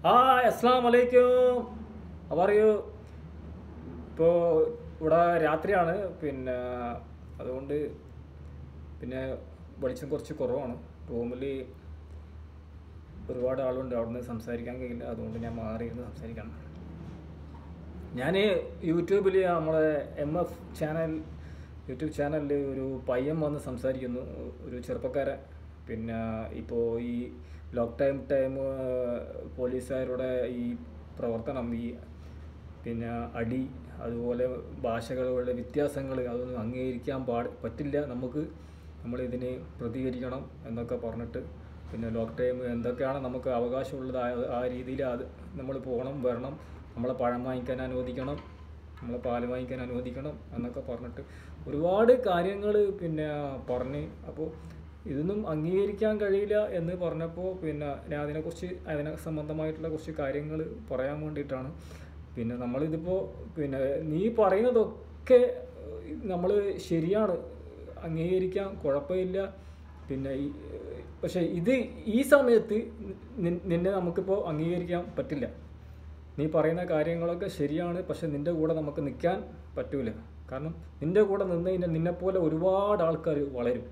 ആ അസ്സാം വലൈക്കും പറയൂ ഇപ്പോൾ ഇവിടെ രാത്രിയാണ് പിന്നെ അതുകൊണ്ട് പിന്നെ വെളിച്ചം കുറച്ച് കുറവാണ് റൂമിൽ ഒരുപാട് ആളുണ്ട് അവിടുന്ന് സംസാരിക്കാൻ കഴിയില്ല അതുകൊണ്ട് ഞാൻ മാറിയിരുന്ന് സംസാരിക്കണം ഞാൻ യൂട്യൂബിൽ നമ്മളെ എം എഫ് ചാനൽ യൂട്യൂബ് ചാനലിൽ ഒരു പയ്യൻ വന്ന് സംസാരിക്കുന്നു ഒരു ചെറുപ്പക്കാരൻ പിന്നെ ഇപ്പോൾ ഈ ലോക്ക് ടൈം ടൈം പോലീസുകാരുടെ ഈ പ്രവർത്തനം ഈ പിന്നെ അടി അതുപോലെ ഭാഷകളുടെ വ്യത്യാസങ്ങൾ അതൊന്നും അംഗീകരിക്കാൻ പാട് പറ്റില്ല നമുക്ക് നമ്മളിതിന് പ്രതികരിക്കണം എന്നൊക്കെ പറഞ്ഞിട്ട് പിന്നെ ലോക്ക് ടൈം എന്തൊക്കെയാണ് നമുക്ക് അവകാശമുള്ളത് ആ- ആ രീതിയിൽ അത് നമ്മൾ പോകണം വരണം നമ്മളെ പഴം വാങ്ങിക്കാൻ അനുവദിക്കണം നമ്മളെ പാല് വാങ്ങിക്കാൻ അനുവദിക്കണം എന്നൊക്കെ പറഞ്ഞിട്ട് ഒരുപാട് കാര്യങ്ങൾ പിന്നെ പറഞ്ഞ് അപ്പോൾ ഇതൊന്നും അംഗീകരിക്കാൻ കഴിയില്ല എന്ന് പറഞ്ഞപ്പോൾ പിന്നെ ഞാൻ അതിനെക്കുറിച്ച് അതിനെ സംബന്ധമായിട്ടുള്ള കുറച്ച് കാര്യങ്ങൾ പറയാൻ വേണ്ടിയിട്ടാണ് പിന്നെ നമ്മളിതിപ്പോൾ പിന്നെ നീ പറയുന്നതൊക്കെ നമ്മൾ ശരിയാണ് അംഗീകരിക്കാം കുഴപ്പമില്ല പിന്നെ ഈ പക്ഷേ ഇത് ഈ സമയത്ത് നി- നിന്നെ നമുക്കിപ്പോൾ അംഗീകരിക്കാൻ പറ്റില്ല നീ പറയുന്ന കാര്യങ്ങളൊക്കെ ശരിയാണ് പക്ഷെ നിൻ്റെ കൂടെ നമുക്ക് നിൽക്കാൻ പറ്റൂല കാരണം നിൻ്റെ കൂടെ നിന്ന് കഴിഞ്ഞാൽ നിന്നെപ്പോലെ ഒരുപാട് ആൾക്കാർ വളരും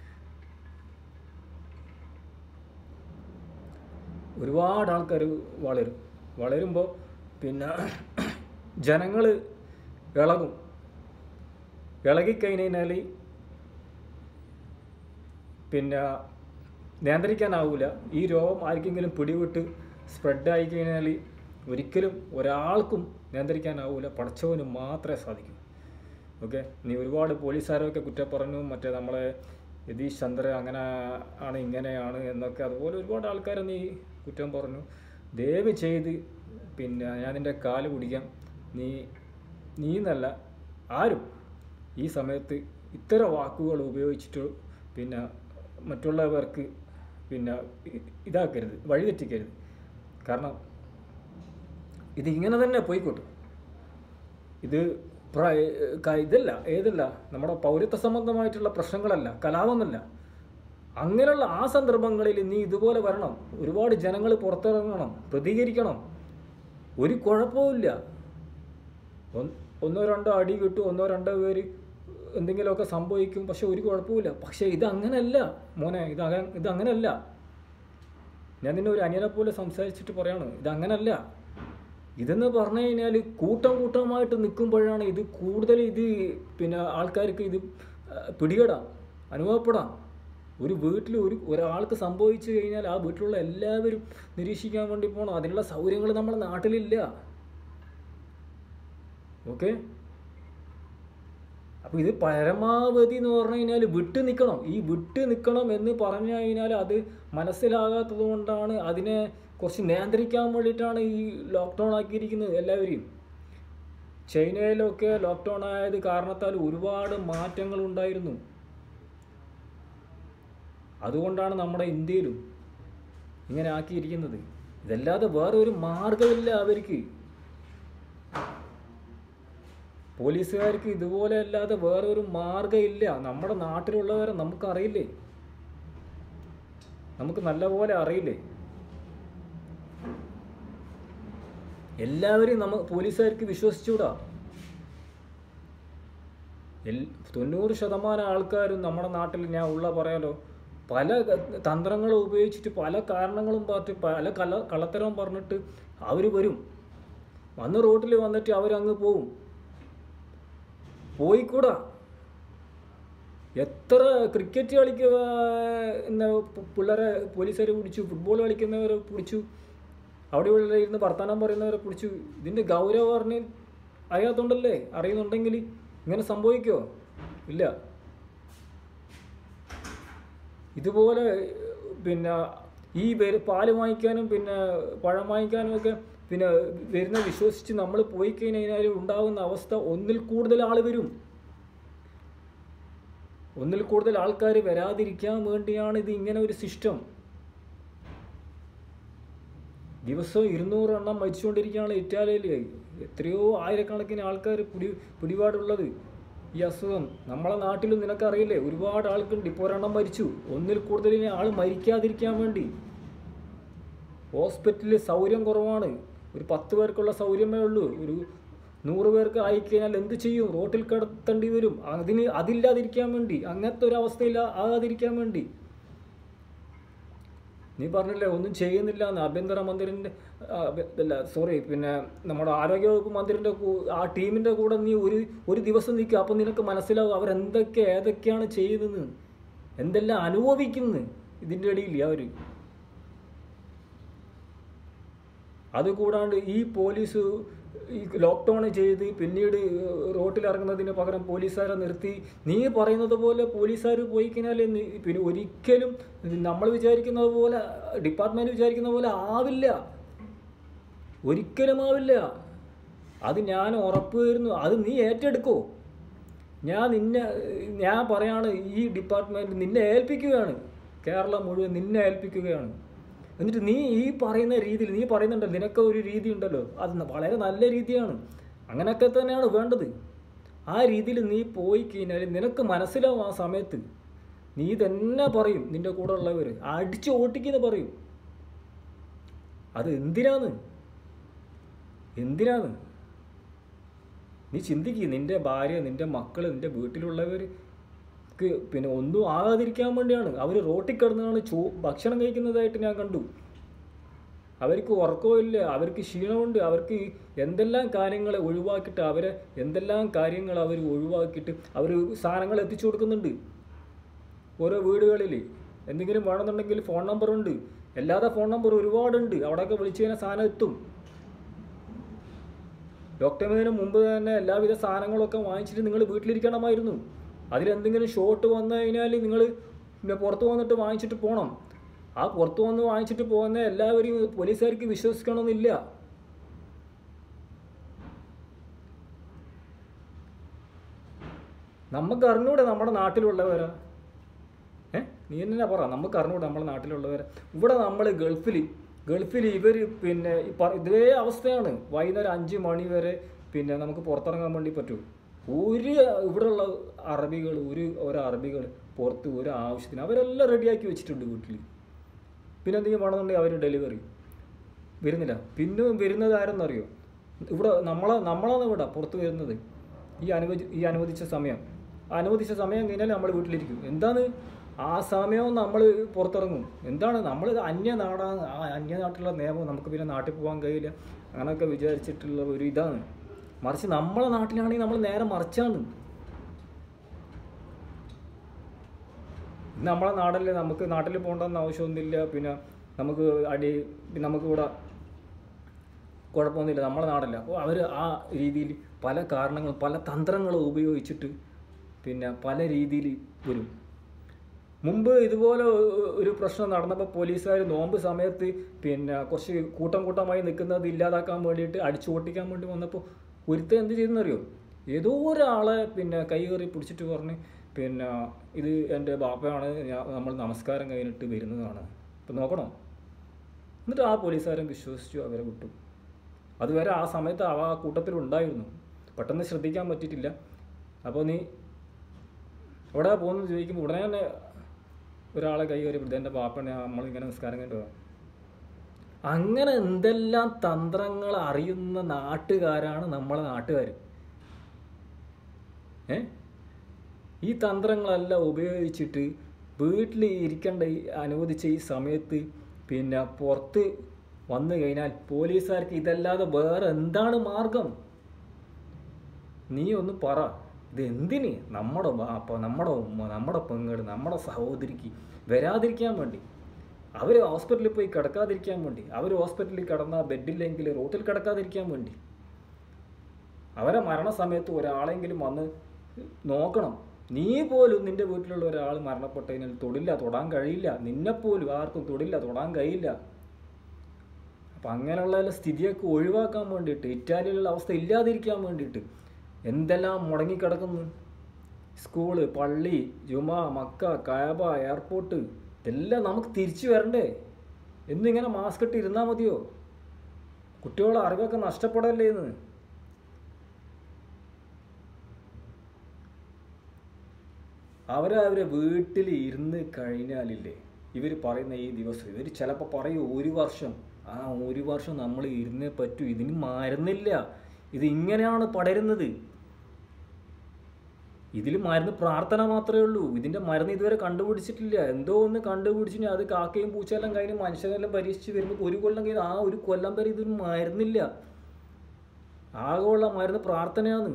ഒരുപാട് ആൾക്കാർ വളരും വളരുമ്പോൾ പിന്നെ ജനങ്ങൾ ഇളകും ഇളകിക്കഴിഞ്ഞ് കഴിഞ്ഞാൽ പിന്നെ നിയന്ത്രിക്കാനാവില്ല ഈ രോഗം ആർക്കെങ്കിലും പിടിവിട്ട് സ്പ്രെഡായി കഴിഞ്ഞാൽ ഒരിക്കലും ഒരാൾക്കും നിയന്ത്രിക്കാനാവില്ല പടച്ചവന് മാത്രമേ സാധിക്കൂ ഓക്കെ നീ ഒരുപാട് പോലീസുകാരൊക്കെ കുറ്റം പറഞ്ഞു മറ്റേ നമ്മളെ യതീഷ് ചന്ദ്ര അങ്ങനെ ആണ് ഇങ്ങനെയാണ് എന്നൊക്കെ അതുപോലെ ഒരുപാട് ആൾക്കാരെ നീ കുറ്റം പറഞ്ഞു ദയവ് ചെയ്ത് പിന്നെ ഞാൻ നിൻ്റെ കാല് പിടിക്കാം നീ നീ എന്നല്ല ആരും ഈ സമയത്ത് ഇത്തരം വാക്കുകൾ ഉപയോഗിച്ചിട്ട് പിന്നെ മറ്റുള്ളവർക്ക് പിന്നെ ഇ- ഇതാക്കരുത് വഴിതെറ്റിക്കരുത് കാരണം ഇത് ഇങ്ങനെ തന്നെ പോയിക്കോട്ടെ ഇത് പ്ര- ക- ഇതല്ല ഏതല്ല നമ്മുടെ പൗരത്വ സംബന്ധമായിട്ടുള്ള പ്രശ്നങ്ങളല്ല കലാപമല്ല അങ്ങനെയുള്ള ആ സന്ദർഭങ്ങളിൽ നീ ഇതുപോലെ വരണം ഒരുപാട് ജനങ്ങൾ പുറത്തിറങ്ങണം പ്രതികരിക്കണം ഒരു കുഴപ്പവുമില്ല ഒന്ന് ഒന്നോ രണ്ടോ അടി കിട്ടും ഒന്നോ രണ്ടോ പേര് എന്തെങ്കിലുമൊക്കെ സംഭവിക്കും പക്ഷെ ഒരു കുഴപ്പമില്ല പക്ഷെ ഇത് അങ്ങനെയല്ല മോനെ ഇത് അങ്ങനെ ഇത് അങ്ങനെയല്ല ഞാൻ നിന്നെ ഒരു അനിയനെ പോലെ സംസാരിച്ചിട്ട് പറയാണ് ഇത് അങ്ങനല്ല ഇതെന്ന് പറഞ്ഞു കഴിഞ്ഞാൽ കൂട്ടം കൂട്ടമായിട്ട് നിൽക്കുമ്പോഴാണ് ഇത് കൂടുതൽ ഇത് പിന്നെ ആൾക്കാർക്ക് ഇത് ആ, പിടികെടാം അനുഭവപ്പെടാം ഒരു വീട്ടിൽ ഒരു ഒരാൾക്ക് സംഭവിച്ചു കഴിഞ്ഞാൽ ആ വീട്ടിലുള്ള എല്ലാവരും നിരീക്ഷിക്കാൻ വേണ്ടി പോകണം അതിനുള്ള സൗകര്യങ്ങൾ നമ്മുടെ നാട്ടിലില്ല ഓക്കെ അപ്പോൾ ഇത് പരമാവധി എന്ന് പറഞ്ഞു കഴിഞ്ഞാൽ വിട്ട് നിൽക്കണം ഈ വിട്ട് നിൽക്കണം എന്ന് പറഞ്ഞു കഴിഞ്ഞാൽ അത് മനസ്സിലാകാത്തത് കൊണ്ടാണ് അതിനെ കുറച്ച് നിയന്ത്രിക്കാൻ വേണ്ടിയിട്ടാണ് ഈ ലോക്ക്ഡൗൺ ആക്കിയിരിക്കുന്നത് എല്ലാവരെയും ചൈനയിലൊക്കെ ലോക്ക്ഡൗൺ ആയത് കാരണത്താൽ ഒരുപാട് മാറ്റങ്ങൾ ഉണ്ടായിരുന്നു അതുകൊണ്ടാണ് നമ്മുടെ ഇന്ത്യയിലും ഇങ്ങനെ ആക്കിയിരിക്കുന്നത് ഇതല്ലാതെ വേറെ ഒരു മാർഗമില്ല അവർക്ക് പോലീസുകാർക്ക് ഇതുപോലെ അല്ലാതെ വേറെ ഒരു മാർഗ്ഗമില്ല നമ്മുടെ നാട്ടിലുള്ളവരെ നമുക്കറിയില്ലേ നമുക്ക് നല്ലപോലെ അറിയില്ലേ എല്ലാവരെയും നമ്മ പോലീസുകാർക്ക് വിശ്വസിച്ചുകൂടാ എൽ തൊണ്ണൂറ് ശതമാനം ആൾക്കാരും നമ്മുടെ നാട്ടിൽ ഞാൻ ഉള്ള പറയാലോ പല തന്ത്രങ്ങളും ഉപയോഗിച്ചിട്ട് പല കാരണങ്ങളും പറഞ്ഞിട്ട് പല കല കള്ളത്തരവും പറഞ്ഞിട്ട് അവർ വരും വന്ന് റോട്ടിൽ വന്നിട്ട് അവരങ്ങ് പോവും പോയിക്കൂടാ എത്ര ക്രിക്കറ്റ് കളിക്കുക എന്ന പിള്ളേരെ പോലീസുകാർ പിടിച്ചു ഫുട്ബോൾ കളിക്കുന്നവരെ പിടിച്ചു അവിടെ ഇവിടെ ഇരുന്ന് വർത്തമാനം പറയുന്നവരെ പിടിച്ചു ഇതിൻ്റെ ഗൗരവം പറഞ്ഞ് അറിയാത്തോണ്ടല്ലേ അറിയുന്നുണ്ടെങ്കിൽ ഇങ്ങനെ സംഭവിക്കുമോ ഇല്ല ഇതുപോലെ പിന്നെ ഈ പേര് പാല് വാങ്ങിക്കാനും പിന്നെ പഴം വാങ്ങിക്കാനും ഒക്കെ പിന്നെ വരുന്ന വിശ്വസിച്ച് നമ്മൾ പോയി കഴിഞ്ഞാൽ ഉണ്ടാകുന്ന അവസ്ഥ ഒന്നിൽ കൂടുതൽ ആൾ വരും ഒന്നിൽ കൂടുതൽ ആൾക്കാർ വരാതിരിക്കാൻ വേണ്ടിയാണ് ഇത് ഇങ്ങനെ ഒരു സിസ്റ്റം ദിവസവും ഇരുന്നൂറ് എണ്ണം മരിച്ചുകൊണ്ടിരിക്കുകയാണ് ഇറ്റാലിയയിൽ എത്രയോ ആയിരക്കണക്കിന് ആൾക്കാർ പിടി പിടിപാടുള്ളത് ഈ അസുഖം നമ്മളെ നാട്ടിലും നിനക്കറിയില്ലേ ഒരുപാട് ആൾക്കുണ്ട് ഇപ്പോൾ ഒരെണ്ണം മരിച്ചു ഒന്നിൽ കൂടുതൽ ആൾ മരിക്കാതിരിക്കാൻ വേണ്ടി ഹോസ്പിറ്റലിൽ സൗകര്യം കുറവാണ് ഒരു പത്ത് പേർക്കുള്ള സൗകര്യമേ ഉള്ളൂ ഒരു നൂറ് പേർക്ക് ആയിക്കഴിഞ്ഞാൽ എന്ത് ചെയ്യും റോട്ടിൽ കിടത്തേണ്ടി വരും അതിന് അതില്ലാതിരിക്കാൻ വേണ്ടി അങ്ങനത്തെ ഒരു അവസ്ഥയിൽ ആകാതിരിക്കാൻ വേണ്ടി നീ പറഞ്ഞില്ലേ ഒന്നും ചെയ്യുന്നില്ല എന്ന് ആഭ്യന്തര മന്ത്രിൻ്റെ അല്ല സോറി പിന്നെ നമ്മുടെ ആരോഗ്യവകുപ്പ് മന്ത്രിൻ്റെ കൂ- ആ ടീമിൻ്റെ കൂടെ നീ ഒരു ഒരു ദിവസം നിൽക്കുക അപ്പം നിനക്ക് മനസ്സിലാവും അവരെന്തൊക്കെ ഏതൊക്കെയാണ് ചെയ്യുന്നത് എന്തെല്ലാം അനുഭവിക്കുന്നു ഇതിൻ്റെ ഇടയിൽ അവർ അതുകൂടാണ്ട് ഈ പോലീസ് ഈ ലോക്ക്ഡൗൺ ചെയ്ത് പിന്നീട് റോട്ടിൽ ഇറങ്ങുന്നതിന് പകരം പോലീസുകാരെ നിർത്തി നീ പറയുന്നത് പോലെ പോലീസുകാർ പോയി കഴിഞ്ഞാൽ നീ- പിന്നെ ഒരിക്കലും നമ്മൾ വിചാരിക്കുന്നത് പോലെ ഡിപ്പാർട്ട്മെൻറ്റ് വിചാരിക്കുന്ന പോലെ ആവില്ല ഒരിക്കലും ആവില്ല അത് ഞാൻ ഉറപ്പ് തരുന്നു അത് നീ ഏറ്റെടുക്കോ ഞാൻ നിന്നെ ഞാൻ പറയാണ് ഈ ഡിപ്പാർട്ട്മെൻറ്റ് നിന്നെ ഏൽപ്പിക്കുകയാണ് കേരളം മുഴുവൻ നിന്നെ ഏൽപ്പിക്കുകയാണ് എന്നിട്ട് നീ ഈ പറയുന്ന രീതിയിൽ നീ പറയുന്നുണ്ടല്ലോ നിനക്ക് ഒരു രീതി ഉണ്ടല്ലോ അത് വളരെ നല്ല രീതിയാണ് അങ്ങനെയൊക്കെ തന്നെയാണ് വേണ്ടത് ആ രീതിയിൽ നീ പോയി കഴിഞ്ഞാൽ നിനക്ക് മനസ്സിലാവും ആ സമയത്ത് നീ തന്നെ പറയും നിന്റെ കൂടെ ഉള്ളവർ അടിച്ച് ഓട്ടിക്കുന്ന പറയും അത് എന്തിനാന്ന് എന്തിനാന്ന് നീ ചിന്തിക്കുക നിന്റെ ഭാര്യ നിന്റെ മക്കൾ നിന്റെ വീട്ടിലുള്ളവർക്ക് പിന്നെ ഒന്നും ആകാതിരിക്കാൻ വേണ്ടിയാണ് അവർ റോട്ടിൽ കിടന്നാണ് ചോ ഭക്ഷണം കഴിക്കുന്നതായിട്ട് ഞാൻ കണ്ടു അവർക്ക് ഉറക്കമില്ല അവർക്ക് ക്ഷീണമുണ്ട് അവർക്ക് എന്തെല്ലാം കാര്യങ്ങൾ ഒഴിവാക്കിയിട്ട് അവരെ എന്തെല്ലാം കാര്യങ്ങൾ അവർ ഒഴിവാക്കിയിട്ട് അവർ സാധനങ്ങൾ എത്തിച്ചു കൊടുക്കുന്നുണ്ട് ഓരോ വീടുകളിൽ എന്തെങ്കിലും വേണമെന്നുണ്ടെങ്കിൽ ഫോൺ നമ്പറുണ്ട് അല്ലാതെ ഫോൺ നമ്പർ ഒരുപാടുണ്ട് അവിടെയൊക്കെ വിളിച്ചു കഴിഞ്ഞാൽ സാധനം എത്തും ലോക്ക്ഡൗണിന് മുമ്പ് തന്നെ എല്ലാവിധ സാധനങ്ങളൊക്കെ വാങ്ങിച്ചിട്ട് നിങ്ങൾ വീട്ടിലിരിക്കണമായിരുന്നു അതിലെന്തെങ്കിലും ഷോട്ട് വന്നു കഴിഞ്ഞാൽ നിങ്ങൾ പിന്നെ പുറത്ത് വന്നിട്ട് വാങ്ങിച്ചിട്ട് പോകണം ആ പുറത്ത് വന്ന് വാങ്ങിച്ചിട്ട് പോകുന്ന എല്ലാവരും പോലീസുകാർക്ക് വിശ്വസിക്കണമെന്നില്ല നമുക്ക് അറിഞ്ഞൂടെ നമ്മുടെ നാട്ടിലുള്ളവരാ ഏ നീ എന്നാ പറ നമുക്ക് അറിഞ്ഞൂടെ നമ്മുടെ നാട്ടിലുള്ളവരെ ഇവിടെ നമ്മൾ ഗൾഫിൽ ഗൾഫിൽ ഇവർ പിന്നെ ഈ പ- ഇതേ അവസ്ഥയാണ് വൈകുന്നേരം അഞ്ച് മണി വരെ പിന്നെ നമുക്ക് പുറത്തിറങ്ങാൻ വേണ്ടി പറ്റൂ ഒരു ഇവിടെയുള്ള അറബികൾ ഒരു ഓരോ അറബികൾ പുറത്ത് ഒരു ആവശ്യത്തിന് അവരെല്ലാം റെഡിയാക്കി വെച്ചിട്ടുണ്ട് വീട്ടിൽ പിന്നെ എന്തെങ്കിലും വേണമെന്നുണ്ടെങ്കിൽ അവർ ഡെലിവറി വരുന്നില്ല പിന്നെ വരുന്നത് ആരെന്നറിയോ ഇവിടെ നമ്മളെ നമ്മളാണ് ഇവിടെ പുറത്ത് വരുന്നത് ഈ അനുവദി ഈ അനുവദിച്ച സമയം ആ അനുവദിച്ച സമയം കഴിഞ്ഞാൽ നമ്മൾ വീട്ടിലിരിക്കും എന്താണ് ആ സമയവും നമ്മൾ പുറത്തിറങ്ങും എന്താണ് നമ്മൾ അന്യ നാടാണ് ആ അന്യ നാട്ടിലുള്ള നിയമം നമുക്ക് പിന്നെ നാട്ടിൽ പോകാൻ കഴിയില്ല അങ്ങനെയൊക്കെ വിചാരിച്ചിട്ടുള്ള ഒരു ഇതാണ് മറിച്ച് നമ്മളെ നാട്ടിലാണെങ്കിൽ നമ്മൾ നേരെ മറിച്ചാണ് ഇത് നമ്മളെ നാടല്ലേ നമുക്ക് നാട്ടിൽ പോകേണ്ടെന്ന് ആവശ്യമൊന്നുമില്ല പിന്നെ നമുക്ക് അടി പിന്നെ നമുക്ക് ഇവിടെ കുഴപ്പമൊന്നുമില്ല നമ്മളെ നാടല്ല അപ്പോൾ അവർ ആ രീതിയിൽ പല കാരണങ്ങളും പല തന്ത്രങ്ങളും ഉപയോഗിച്ചിട്ട് പിന്നെ പല രീതിയിൽ വരും മുമ്പ് ഇതുപോലെ ഒരു പ്രശ്നം നടന്നപ്പോൾ പോലീസുകാർ നോമ്പ് സമയത്ത് പിന്നെ കുറച്ച് കൂട്ടം കൂട്ടമായി നിൽക്കുന്നത് ഇല്ലാതാക്കാൻ വേണ്ടിയിട്ട് അടിച്ചു ഓട്ടിക്കാൻ വേണ്ടി വന്നപ്പോൾ ഒരുത്തൻ എന്ത് ചെയ്തെന്നറിയോ ഏതോ ഒരാളെ പിന്നെ കൈ കയറി പിടിച്ചിട്ട് പറഞ്ഞ് പിന്നെ ഇത് എൻ്റെ ബാപ്പയാണ് ഞാൻ നമ്മൾ നമസ്കാരം കഴിഞ്ഞിട്ട് വരുന്നതാണ് ഇപ്പം നോക്കണം എന്നിട്ട് ആ പോലീസുകാരൻ വിശ്വസിച്ചു അവരെ വിട്ടു അതുവരെ ആ സമയത്ത് അവ ആ കൂട്ടത്തിൽ ഉണ്ടായിരുന്നു പെട്ടെന്ന് ശ്രദ്ധിക്കാൻ പറ്റിയിട്ടില്ല അപ്പോൾ നീ എവിടെ പോകുന്നു ചോദിക്കുമ്പോൾ ഉടനെ തന്നെ ഒരാളെ കൈ കയറി പിടിച്ചു എൻ്റെ പാപ്പനെ നമ്മളിങ്ങനെ നിസ്കാരം കണ്ടു അങ്ങനെ എന്തെല്ലാം തന്ത്രങ്ങൾ അറിയുന്ന നാട്ടുകാരാണ് നമ്മളെ നാട്ടുകാർ ഏ ഈ തന്ത്രങ്ങളെല്ലാം ഉപയോഗിച്ചിട്ട് വീട്ടിൽ ഇരിക്കേണ്ട ഈ അനുവദിച്ച ഈ സമയത്ത് പിന്നെ പുറത്ത് വന്നു കഴിഞ്ഞാൽ പോലീസുകാർക്ക് ഇതല്ലാതെ വേറെ എന്താണ് മാർഗം നീ ഒന്ന് പറ ഇത് എന്തിന് നമ്മുടെ ബാപ്പ നമ്മുടെ ഉമ്മ നമ്മുടെ പെങ്ങള് നമ്മുടെ സഹോദരിക്ക് വരാതിരിക്കാൻ വേണ്ടി അവർ ഹോസ്പിറ്റലിൽ പോയി കിടക്കാതിരിക്കാൻ വേണ്ടി അവർ ഹോസ്പിറ്റലിൽ കിടന്ന ബെഡില്ലെങ്കിൽ റോട്ടിൽ കിടക്കാതിരിക്കാൻ വേണ്ടി അവരെ മരണസമയത്ത് ഒരാളെങ്കിലും വന്ന് നോക്കണം നീ പോലും നിന്റെ വീട്ടിലുള്ള ഒരാൾ മരണപ്പെട്ട് കഴിഞ്ഞാൽ തൊടില്ല തൊടാൻ കഴിയില്ല നിന്നെപ്പോലും ആർക്കും തൊടില്ല തൊടാൻ കഴിയില്ല അപ്പം അങ്ങനെയുള്ള സ്ഥിതിയൊക്കെ ഒഴിവാക്കാൻ വേണ്ടിയിട്ട് ഇറ്റാലിയിലുള്ള അവസ്ഥ ഇല്ലാതിരിക്കാൻ വേണ്ടിയിട്ട് എന്തെല്ലാം മുടങ്ങിക്കിടക്കുന്നു സ്കൂള് പള്ളി ജുമ മക്ക കാബ എയർപോർട്ട് ഇതെല്ലാം നമുക്ക് തിരിച്ചു വരണ്ടേ എന്നിങ്ങനെ മാസ്ക് ഇട്ട് ഇരുന്നാൽ മതിയോ കുട്ടികളുടെ അറിവൊക്കെ നഷ്ടപ്പെടല്ലേ എന്ന് അവരവരെ വീട്ടിൽ ഇരുന്ന് കഴിഞ്ഞാലില്ലേ ഇവർ പറയുന്ന ഈ ദിവസം ഇവർ ചിലപ്പോൾ പറയും ഒരു വർഷം ആ ഒരു വർഷം നമ്മൾ ഇരുന്നേ പറ്റൂ ഇതിന് മരുന്നില്ല ഇത് ഇങ്ങനെയാണ് പടരുന്നത് ഇതിൽ മരുന്ന് പ്രാർത്ഥന മാത്രമേ ഉള്ളൂ ഇതിൻ്റെ മരുന്ന് ഇതുവരെ കണ്ടുപിടിച്ചിട്ടില്ല എന്തോ ഒന്ന് കണ്ടുപിടിച്ചിട്ട് അത് കാക്കയും പൂച്ചയെല്ലാം കഴിഞ്ഞ് മനുഷ്യരെല്ലാം പരീക്ഷിച്ച് വരുമ്പോൾ ഒരു കൊല്ലം കഴിഞ്ഞ് ആ ഒരു കൊല്ലം വരെ ഇതിന് മരുന്നില്ല ആകെയുള്ള മരുന്ന് പ്രാർത്ഥനയാണ്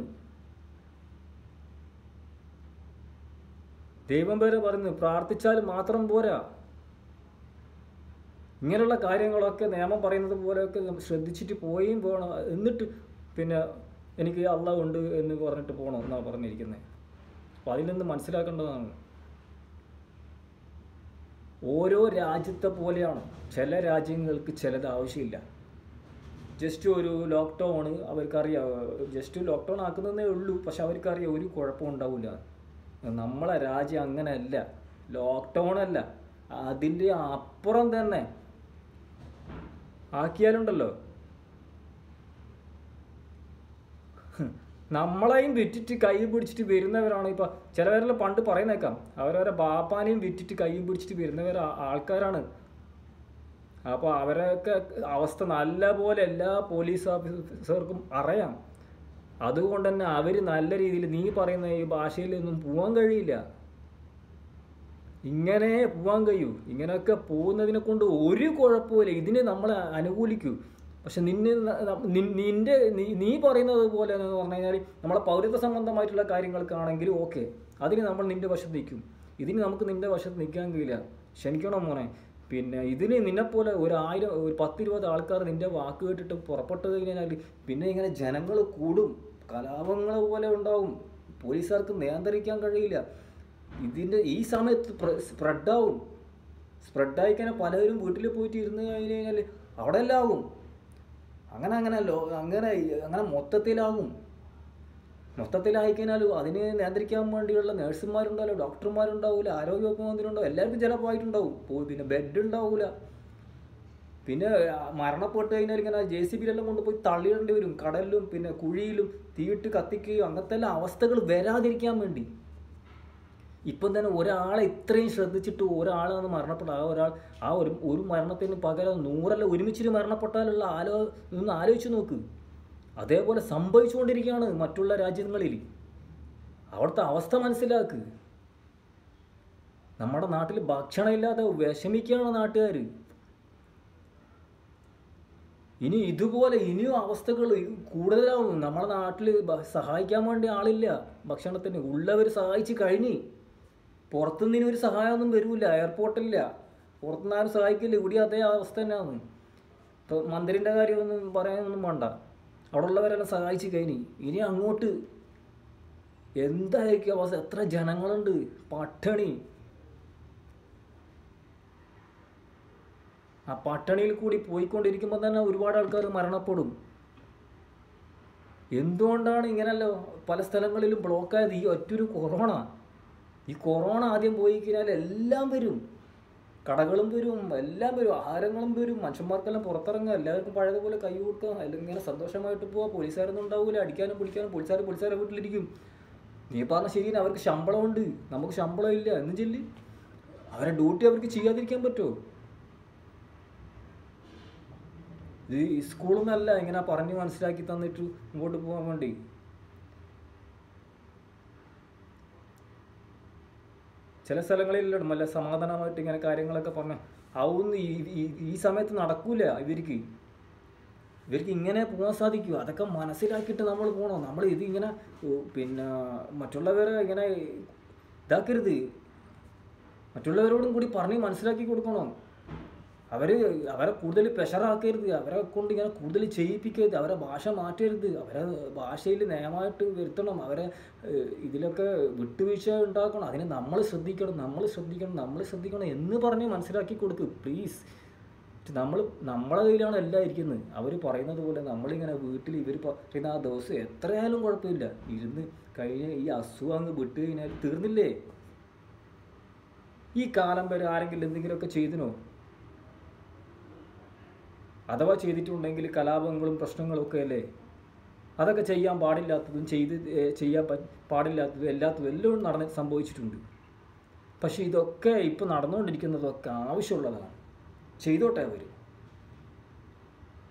ദൈവം പേരെ പറയുന്നു പ്രാർത്ഥിച്ചാൽ മാത്രം പോരാ ഇങ്ങനെയുള്ള കാര്യങ്ങളൊക്കെ നിയമം പറയുന്നത് പോലെയൊക്കെ നമ്മൾ ശ്രദ്ധിച്ചിട്ട് പോയും പോകണം എന്നിട്ട് പിന്നെ എനിക്ക് അള്ളാഹ് ഉണ്ട് എന്ന് പറഞ്ഞിട്ട് പോകണം എന്നാണ് പറഞ്ഞിരിക്കുന്നത് അപ്പോൾ അതിൽ നിന്ന് മനസ്സിലാക്കേണ്ടതാണ് ഓരോ രാജ്യത്തെ പോലെയാണ് ചില രാജ്യങ്ങൾക്ക് ചിലത് ആവശ്യമില്ല ജസ്റ്റ് ഒരു ലോക്ക്ഡൗൺ അവർക്കറിയാം ജസ്റ്റ് ലോക്ക്ഡൗൺ ആക്കുന്നതേ ഉള്ളൂ പക്ഷെ അവർക്കറിയാം ഒരു കുഴപ്പം ഉണ്ടാവില്ല നമ്മളെ രാജ്യം അങ്ങനെയല്ല ലോക്ക്ഡൗൺ അല്ല അതിൻ്റെ അപ്പുറം തന്നെ ആക്കിയാലുണ്ടല്ലോ നമ്മളെയും വിറ്റിട്ട് കൈ പിടിച്ചിട്ട് വരുന്നവരാണ് ഇപ്പം ചിലവരെല്ലാം പണ്ട് പറയുന്നേക്കാം അവരവരെ ബാപ്പാനെയും വിറ്റിട്ട് കൈ പിടിച്ചിട്ട് വരുന്നവർ ആൾക്കാരാണ് അപ്പോൾ അവരൊക്കെ അവസ്ഥ നല്ല പോലെ എല്ലാ പോലീസ് ഓഫീസർക്കും അറിയാം അതുകൊണ്ട് തന്നെ അവർ നല്ല രീതിയിൽ നീ പറയുന്ന ഈ ഭാഷയിലൊന്നും പോകാൻ കഴിയില്ല ഇങ്ങനെ പോകാൻ കഴിയൂ ഇങ്ങനെയൊക്കെ പോകുന്നതിനെ കൊണ്ട് ഒരു കുഴപ്പമില്ല ഇതിനെ നമ്മൾ അനുകൂലിക്കൂ പക്ഷെ നിന്നെ നി- നിന്റെ നീ- നീ പറയുന്നത് പോലെ എന്ന് പറഞ്ഞു കഴിഞ്ഞാൽ നമ്മളെ പൗരത്വ സംബന്ധമായിട്ടുള്ള കാര്യങ്ങൾക്കാണെങ്കിൽ ഓക്കെ അതിന് നമ്മൾ നിന്റെ വശത്ത് നിൽക്കും ഇതിന് നമുക്ക് നിന്റെ വശത്ത് നിൽക്കാൻ കഴിയില്ല ക്ഷമിക്കണം മോനെ പിന്നെ ഇതിന് നിന്നെപ്പോലെ ഒരു ആയിരം ഒരു പത്തിരുപത് ആൾക്കാർ നിന്റെ വാക്ക് കേട്ടിട്ട് പുറപ്പെട്ടു കഴിഞ്ഞാൽ പിന്നെ ഇങ്ങനെ ജനങ്ങൾ കൂടും കലാപങ്ങൾ പോലെ ഉണ്ടാവും പോലീസുകാർക്ക് നിയന്ത്രിക്കാൻ കഴിയില്ല ഇതിൻ്റെ ഈ സമയത്ത് സ്പ്രെഡാവും സ്പ്രെഡായി കഴിഞ്ഞാൽ പലരും വീട്ടിൽ പോയിട്ട് ഇരുന്ന് കഴിഞ്ഞ് കഴിഞ്ഞാൽ അവിടെ എല്ലാം ആവും അങ്ങനെ അങ്ങനെ ലോ അങ്ങനെ അങ്ങനെ മൊത്തത്തിലാകും മൊത്തത്തിലായി കഴിഞ്ഞാൽ അതിനെ നിയന്ത്രിക്കാൻ വേണ്ടിയുള്ള നഴ്സുമാരുണ്ടാവില്ല ഡോക്ടർമാരുണ്ടാവില്ല ആരോഗ്യവകുപ്പ് മന്ത്രിയുണ്ടാവും എല്ലാവർക്കും ചിലപ്പോൾ ആയിട്ടുണ്ടാവും പോയി പിന്നെ ബെഡ് ഉണ്ടാവില്ല പിന്നെ ആ, മരണപ്പെട്ട് കഴിഞ്ഞാൽ ഇങ്ങനെ ജെ സി ബിയിലെല്ലാം കൊണ്ടുപോയി തള്ളിയിടേണ്ടി വരും കടലിലും പിന്നെ കുഴിയിലും തീയിട്ട് കത്തിക്കുകയും അങ്ങനത്തെ എല്ലാം അവസ്ഥകൾ വരാതിരിക്കാൻ വേണ്ടി ഇപ്പം തന്നെ ഒരാളെ ഇത്രയും ശ്രദ്ധിച്ചിട്ട് ഒരാളാണ് മരണപ്പെട്ട ആ ഒരാൾ ആ ഒരു ഒരു മരണത്തിന് പകരം നൂറല്ല ഒരുമിച്ചിട്ട് മരണപ്പെട്ടാലുള്ള ആലോ ഒന്ന് ആലോചിച്ച് നോക്ക് അതേപോലെ സംഭവിച്ചുകൊണ്ടിരിക്കുകയാണ് മറ്റുള്ള രാജ്യങ്ങളിൽ അവിടുത്തെ അവസ്ഥ മനസ്സിലാക്ക് നമ്മുടെ നാട്ടിൽ ഭക്ഷണമില്ലാതെ വിഷമിക്കുകയാണ് നാട്ടുകാർ ഇനി ഇതുപോലെ ഇനിയും അവസ്ഥകൾ കൂടുതലാവും നമ്മുടെ നാട്ടിൽ സഹായിക്കാൻ വേണ്ടി ആളില്ല ഭക്ഷണത്തിന് ഉള്ളവർ സഹായിച്ച് കഴിഞ്ഞ് പുറത്തുനിന്ന് ഇനി ഒരു സഹായമൊന്നും വരില്ല എയർപോർട്ടില്ല പുറത്തുനിന്ന് ആരും സഹായിക്കില്ല ഇവിടെ അതേ അവസ്ഥ തന്നെയാണ് ഇപ്പോൾ മന്ത്രിൻ്റെ കാര്യമൊന്നും പറയാനൊന്നും വേണ്ട അവിടെ ഉള്ളവരെല്ലാം സഹായിച്ച് കഴിഞ്ഞ് ഇനി അങ്ങോട്ട് എന്തായിരിക്കും അവസ്ഥ എത്ര ജനങ്ങളുണ്ട് പട്ടിണി ആ പട്ടിണിയിൽ കൂടി പോയിക്കൊണ്ടിരിക്കുമ്പോൾ തന്നെ ഒരുപാട് ആൾക്കാർ മരണപ്പെടും എന്തുകൊണ്ടാണ് ഇങ്ങനല്ലോ പല സ്ഥലങ്ങളിലും ബ്ലോക്കായത് ഈ ഒറ്റൊരു കൊറോണ ഈ കൊറോണ ആദ്യം പോയി കഴിഞ്ഞാൽ എല്ലാം വരും കടകളും വരും എല്ലാം വരും ആഹാരങ്ങളും വരും മനുഷ്യന്മാർക്കെല്ലാം പുറത്തിറങ്ങുക എല്ലാവർക്കും പഴയതുപോലെ കൈ കൊടുക്കുക അല്ലെങ്കിൽ ഇങ്ങനെ സന്തോഷമായിട്ട് പോവുക പോലീസുകാരൊന്നും ഉണ്ടാവില്ല അടിക്കാനും പിടിക്കാനും പോലീസുകാർ പോലീസുകാരെ വീട്ടിലിരിക്കും നീ പറഞ്ഞ ശരിയാണ് അവർക്ക് ശമ്പളമുണ്ട് നമുക്ക് ശമ്പളം ഇല്ല എന്നും ചെല്ലി അവരെ ഡ്യൂട്ടി അവർക്ക് ചെയ്യാതിരിക്കാൻ പറ്റുമോ ഇത് ഈ സ്കൂളിൽ നിന്നല്ല ഇങ്ങനെ പറഞ്ഞ് മനസ്സിലാക്കി തന്നിട്ട് മുമ്പോട്ട് പോകാൻ വേണ്ടി ചില സ്ഥലങ്ങളിൽ നല്ല സമാധാനമായിട്ട് ഇങ്ങനെ കാര്യങ്ങളൊക്കെ പറഞ്ഞ് അതൊന്നും ഈ ഈ- ഈ സമയത്ത് നടക്കൂല ഇവർക്ക് ഇവർക്ക് ഇങ്ങനെ പോകാൻ സാധിക്കും അതൊക്കെ മനസ്സിലാക്കിയിട്ട് നമ്മൾ പോകണം നമ്മൾ ഇത് ഇങ്ങനെ ഉ, പിന്നെ മറ്റുള്ളവരെ ഇങ്ങനെ ഇതാക്കരുത് മറ്റുള്ളവരോടും കൂടി പറഞ്ഞ് മനസ്സിലാക്കി കൊടുക്കണം അവർ അവരെ കൂടുതൽ പ്രഷറാക്കരുത് അവരെ കൊണ്ട് ഇങ്ങനെ കൂടുതൽ ചെയ്യിപ്പിക്കരുത് അവരെ ഭാഷ മാറ്റരുത് അവരെ ഭാഷയിൽ നയമായിട്ട് വരുത്തണം അവരെ ഏഹ്, ഇതിലൊക്കെ വിട്ടുവീഴ്ച ഉണ്ടാക്കണം അതിനെ നമ്മൾ ശ്രദ്ധിക്കണം നമ്മൾ ശ്രദ്ധിക്കണം നമ്മൾ ശ്രദ്ധിക്കണം എന്ന് പറഞ്ഞ് മനസ്സിലാക്കി കൊടുക്ക് പ്ലീസ് നമ്മൾ നമ്മളെ കയ്യിലാണ് എല്ലാം ഇരിക്കുന്നത് അവർ പറയുന്നത് പോലെ നമ്മളിങ്ങനെ വീട്ടിൽ ഇവർ പറയുന്ന ആ ദിവസം എത്രയായാലും കുഴപ്പമില്ല ഇരുന്ന് കഴിഞ്ഞ് ഈ അസുഖം അങ്ങ് വിട്ട് കഴിഞ്ഞാൽ തീർന്നില്ലേ ഈ കാലം വരെ ആരെങ്കിലും എന്തെങ്കിലുമൊക്കെ ചെയ്തിനോ അഥവാ ചെയ്തിട്ടുണ്ടെങ്കിൽ കലാപങ്ങളും പ്രശ്നങ്ങളും ഒക്കെ അല്ലേ അതൊക്കെ ചെയ്യാൻ പാടില്ലാത്തതും ചെയ്ത് ഏ, ചെയ്യാൻ പ- പാടില്ലാത്തതും എല്ലാത്തതും എല്ലാം നടന്ന് സംഭവിച്ചിട്ടുണ്ട് പക്ഷേ ഇതൊക്കെ ഇപ്പോൾ നടന്നുകൊണ്ടിരിക്കുന്നതൊക്കെ ആവശ്യമുള്ളതാണ് ചെയ്തോട്ടെ അവർ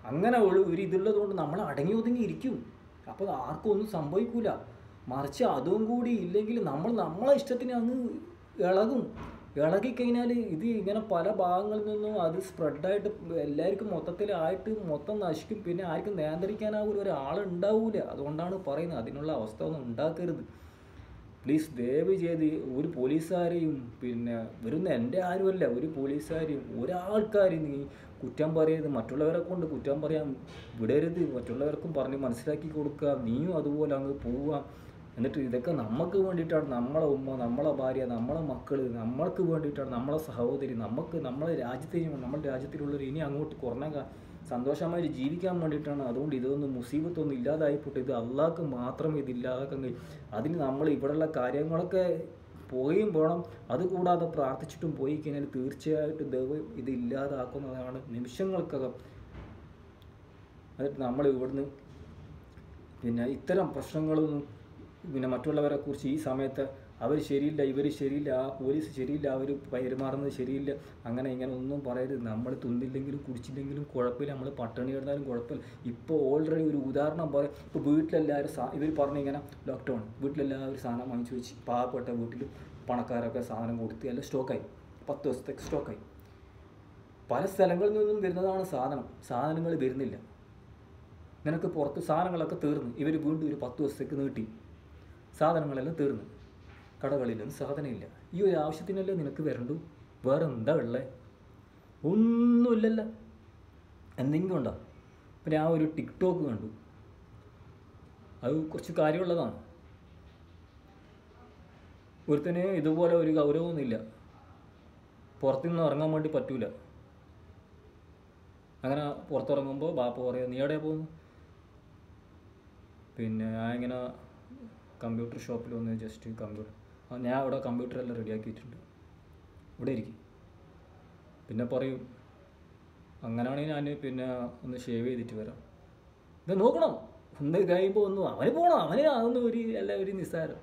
അങ്ങനെ ഒരു ഒരു ഇതുള്ളത് കൊണ്ട് നമ്മൾ അടങ്ങി ഒതുങ്ങി ഇരിക്കും അപ്പോൾ ആർക്കും ഒന്നും സംഭവിക്കൂല മറിച്ച് അതും കൂടി ഇല്ലെങ്കിൽ നമ്മൾ നമ്മളെ ഇഷ്ടത്തിന് അങ്ങ് ഇളകും ഇളകിക്കഴിഞ്ഞാൽ ഇത് ഇങ്ങനെ പല ഭാഗങ്ങളിൽ നിന്നും അത് സ്പ്രെഡായിട്ട് എല്ലാവർക്കും മൊത്തത്തിലായിട്ട് മൊത്തം നശിക്കും പിന്നെ ആർക്കും നിയന്ത്രിക്കാനാവില്ല ഒരാളുണ്ടാവില്ല അതുകൊണ്ടാണ് പറയുന്നത് അതിനുള്ള അവസ്ഥ ഒന്നും ഉണ്ടാക്കരുത് പ്ലീസ് ദയവ് ചെയ്ത് ഒരു പോലീസുകാരെയും പിന്നെ വരുന്ന എൻ്റെ ആരുമല്ല ഒരു പോലീസുകാരെയും ഒരാൾക്കാരെയും നീ കുറ്റം പറയരുത് മറ്റുള്ളവരെ കൊണ്ട് കുറ്റം പറയാൻ വിടരുത് മറ്റുള്ളവർക്കും പറഞ്ഞ് മനസ്സിലാക്കി കൊടുക്കുക നീയും അതുപോലെ അങ്ങ് പോവുക എന്നിട്ട് ഇതൊക്കെ നമുക്ക് വേണ്ടിയിട്ടാണ് നമ്മളെ ഉമ്മ നമ്മളെ ഭാര്യ നമ്മളെ മക്കൾ നമ്മൾക്ക് വേണ്ടിയിട്ടാണ് നമ്മളെ സഹോദരി നമുക്ക് നമ്മളെ രാജ്യത്തിന് നമ്മുടെ രാജ്യത്തിലുള്ളവർ ഇനി അങ്ങോട്ട് കുറഞ്ഞ കാ- സന്തോഷമായിട്ട് ജീവിക്കാൻ വേണ്ടിയിട്ടാണ് അതുകൊണ്ട് ഇതൊന്നും മുസീബത്തൊന്നും ഇല്ലാതായിപ്പോട്ടെ ഇത് അള്ളാഹ്ക്ക് മാത്രം ഇത് ഇല്ലാതാക്കാൻ കഴിയും അതിന് നമ്മൾ ഇവിടെയുള്ള കാര്യങ്ങളൊക്കെ പോയും പോകണം അതുകൂടാതെ പ്രാർത്ഥിച്ചിട്ടും പോയി കഴിഞ്ഞാൽ തീർച്ചയായിട്ടും ദൈവം ഇത് ഇല്ലാതാക്കുന്നതാണ് നിമിഷങ്ങൾക്കകം എന്നിട്ട് നമ്മൾ ഇവിടുന്ന് പിന്നെ ഇത്തരം പ്രശ്നങ്ങളൊന്നും പിന്നെ മറ്റുള്ളവരെ കുറിച്ച് ഈ സമയത്ത് അവർ ശരിയില്ല ഇവർ ശരിയില്ല ആ പോലീസ് ശരിയില്ല അവർ പെരുമാറുന്നത് ശരിയില്ല അങ്ങനെ ഇങ്ങനെ ഒന്നും പറയരുത് നമ്മൾ തിന്നില്ലെങ്കിലും കുടിച്ചില്ലെങ്കിലും കുഴപ്പമില്ല നമ്മൾ പട്ടിണി കിടന്നാലും കുഴപ്പമില്ല ഇപ്പോൾ ഓൾറെഡി ഒരു ഉദാഹരണം പറയാം ഇപ്പോൾ വീട്ടിലെല്ലാവരും സാ ഇവർ പറഞ്ഞു ഇങ്ങനെ ലോക്ക്ഡൗൺ വീട്ടിലെല്ലാവരും സാധനം വാങ്ങിച്ചു വെച്ച് പാവപ്പെട്ട വീട്ടിൽ പണക്കാരൊക്കെ സാധനം കൊടുത്ത് എല്ലാം സ്റ്റോക്കായി പത്ത് ദിവസത്തേക്ക് സ്റ്റോക്കായി പല സ്ഥലങ്ങളിൽ നിന്നും വരുന്നതാണ് സാധനം സാധനങ്ങൾ വരുന്നില്ല നിനക്ക് പുറത്ത് സാധനങ്ങളൊക്കെ തീർന്നു ഇവർ വീണ്ടും ഒരു പത്ത് ദിവസത്തേക്ക് നീട്ടി സാധനങ്ങളെല്ലാം തീർന്നു കടകളിലും സാധനമില്ല ഈ ഒരു ആവശ്യത്തിനല്ലേ നിനക്ക് വരണ്ടു വേറെ എന്താ ഉള്ളത് ഒന്നുമില്ലല്ലോ എന്തെങ്കിലും ഉണ്ടോ ഇപ്പം ഞാൻ ഒരു ടിക്ടോക്ക് കണ്ടു അത് കുറച്ച് കാര്യമുള്ളതാണ് ഒരുത്തന് ഇതുപോലെ ഒരു ഗൗരവമൊന്നുമില്ല പുറത്തുനിന്ന് ഇറങ്ങാൻ വേണ്ടി പറ്റൂല അങ്ങനെ പുറത്തിറങ്ങുമ്പോൾ ബാപ്പ പറയാം നീ എവിടെയാണ് പോകുന്നു പിന്നെ ഞാൻ ഇങ്ങനെ കമ്പ്യൂട്ടർ ഷോപ്പിൽ വന്ന് ജസ്റ്റ് കമ്പ്യൂട്ടർ ആ ഞാൻ അവിടെ കമ്പ്യൂട്ടർ എല്ലാം റെഡിയാക്കിയിട്ടുണ്ട് ഇവിടെ ഇരിക്കും പിന്നെ പറയും അങ്ങനെയാണെങ്കിൽ ഞാൻ പിന്നെ ഒന്ന് ഷേവ് ചെയ്തിട്ട് വരാം ഇത് നോക്കണം ഒന്ന് കഴിയുമ്പോൾ ഒന്ന് അവന് പോകണം അവന് അതൊന്നും ഒരു അല്ല ഒരു നിസ്സാരം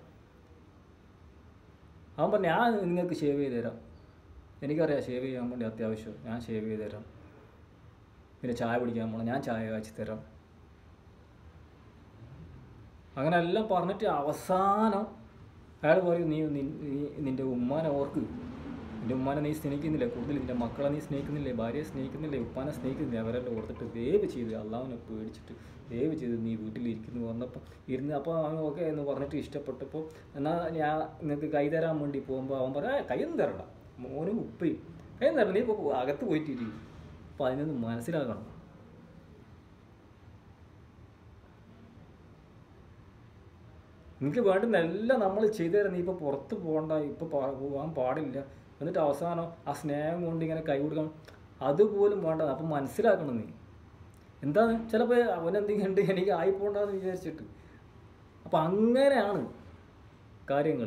അവൻ പറഞ്ഞു ഞാൻ നിങ്ങൾക്ക് ഷേവ് ചെയ്ത് തരാം എനിക്കറിയാം ഷേവ് ചെയ്യാൻ വേണ്ടി അത്യാവശ്യം ഞാൻ ഷേവ് ചെയ്ത് തരാം പിന്നെ ചായ കുടിക്കാൻ പോകണം ഞാൻ ചായ കാച്ചി തരാം അങ്ങനെ എല്ലാം പറഞ്ഞിട്ട് അവസാനം അയാൾ പറയും നീ നി- നീ- നിൻ്റെ ഉമ്മാനെ ഓർക്ക് നിൻ്റെ ഉമ്മാനെ നീ സ്നേഹിക്കുന്നില്ലേ കൂടുതൽ നിൻ്റെ മക്കളെ നീ സ്നേഹിക്കുന്നില്ലേ ഭാര്യയെ സ്നേഹിക്കുന്നില്ലേ ഉപ്പാനെ സ്നേഹിക്കുന്നില്ലേ അവരെല്ലാം ഓർത്തിട്ട് ദയവ് ചെയ്ത് അള്ളാവിനെ പേടിച്ചിട്ട് ദയവ് ചെയ്ത് നീ വീട്ടിലിരിക്കുന്നു വന്നപ്പോൾ ഇരുന്ന് അപ്പോൾ അവൻ ഓക്കെ എന്ന് പറഞ്ഞിട്ട് ഇഷ്ടപ്പെട്ടപ്പോൾ എന്നാൽ ഞാൻ നിങ്ങൾക്ക് കൈ തരാൻ വേണ്ടി പോകുമ്പോൾ അവൻ പറയാം "ഏ, കൈയൊന്നും തരണ്ട മോനും ഉപ്പയും കൈയൊന്നും തരണ്ട നീ ഇപ്പോൾ അകത്ത് പോയിട്ടിരിക്കും അപ്പോൾ അതിനൊന്ന് മനസ്സിലാക്കണം നിനക്ക് വേണ്ടുന്ന എല്ലാം നമ്മൾ ചെയ്തു തരാം നീ ഇപ്പോൾ പുറത്ത് പോകണ്ട ഇപ്പോൾ പോകാൻ പാടില്ല എന്നിട്ട് അവസാനം ആ സ്നേഹം കൊണ്ട് ഇങ്ങനെ കൈ കൊടുക്കണം അതുപോലും വേണ്ട അപ്പം മനസ്സിലാക്കണം നീ എന്താണ് ചിലപ്പോൾ അവനെന്തെങ്കിലും ഉണ്ട് എനിക്ക് ആയിപ്പോണ്ടെന്ന് വിചാരിച്ചിട്ട് അപ്പം അങ്ങനെയാണ് കാര്യങ്ങൾ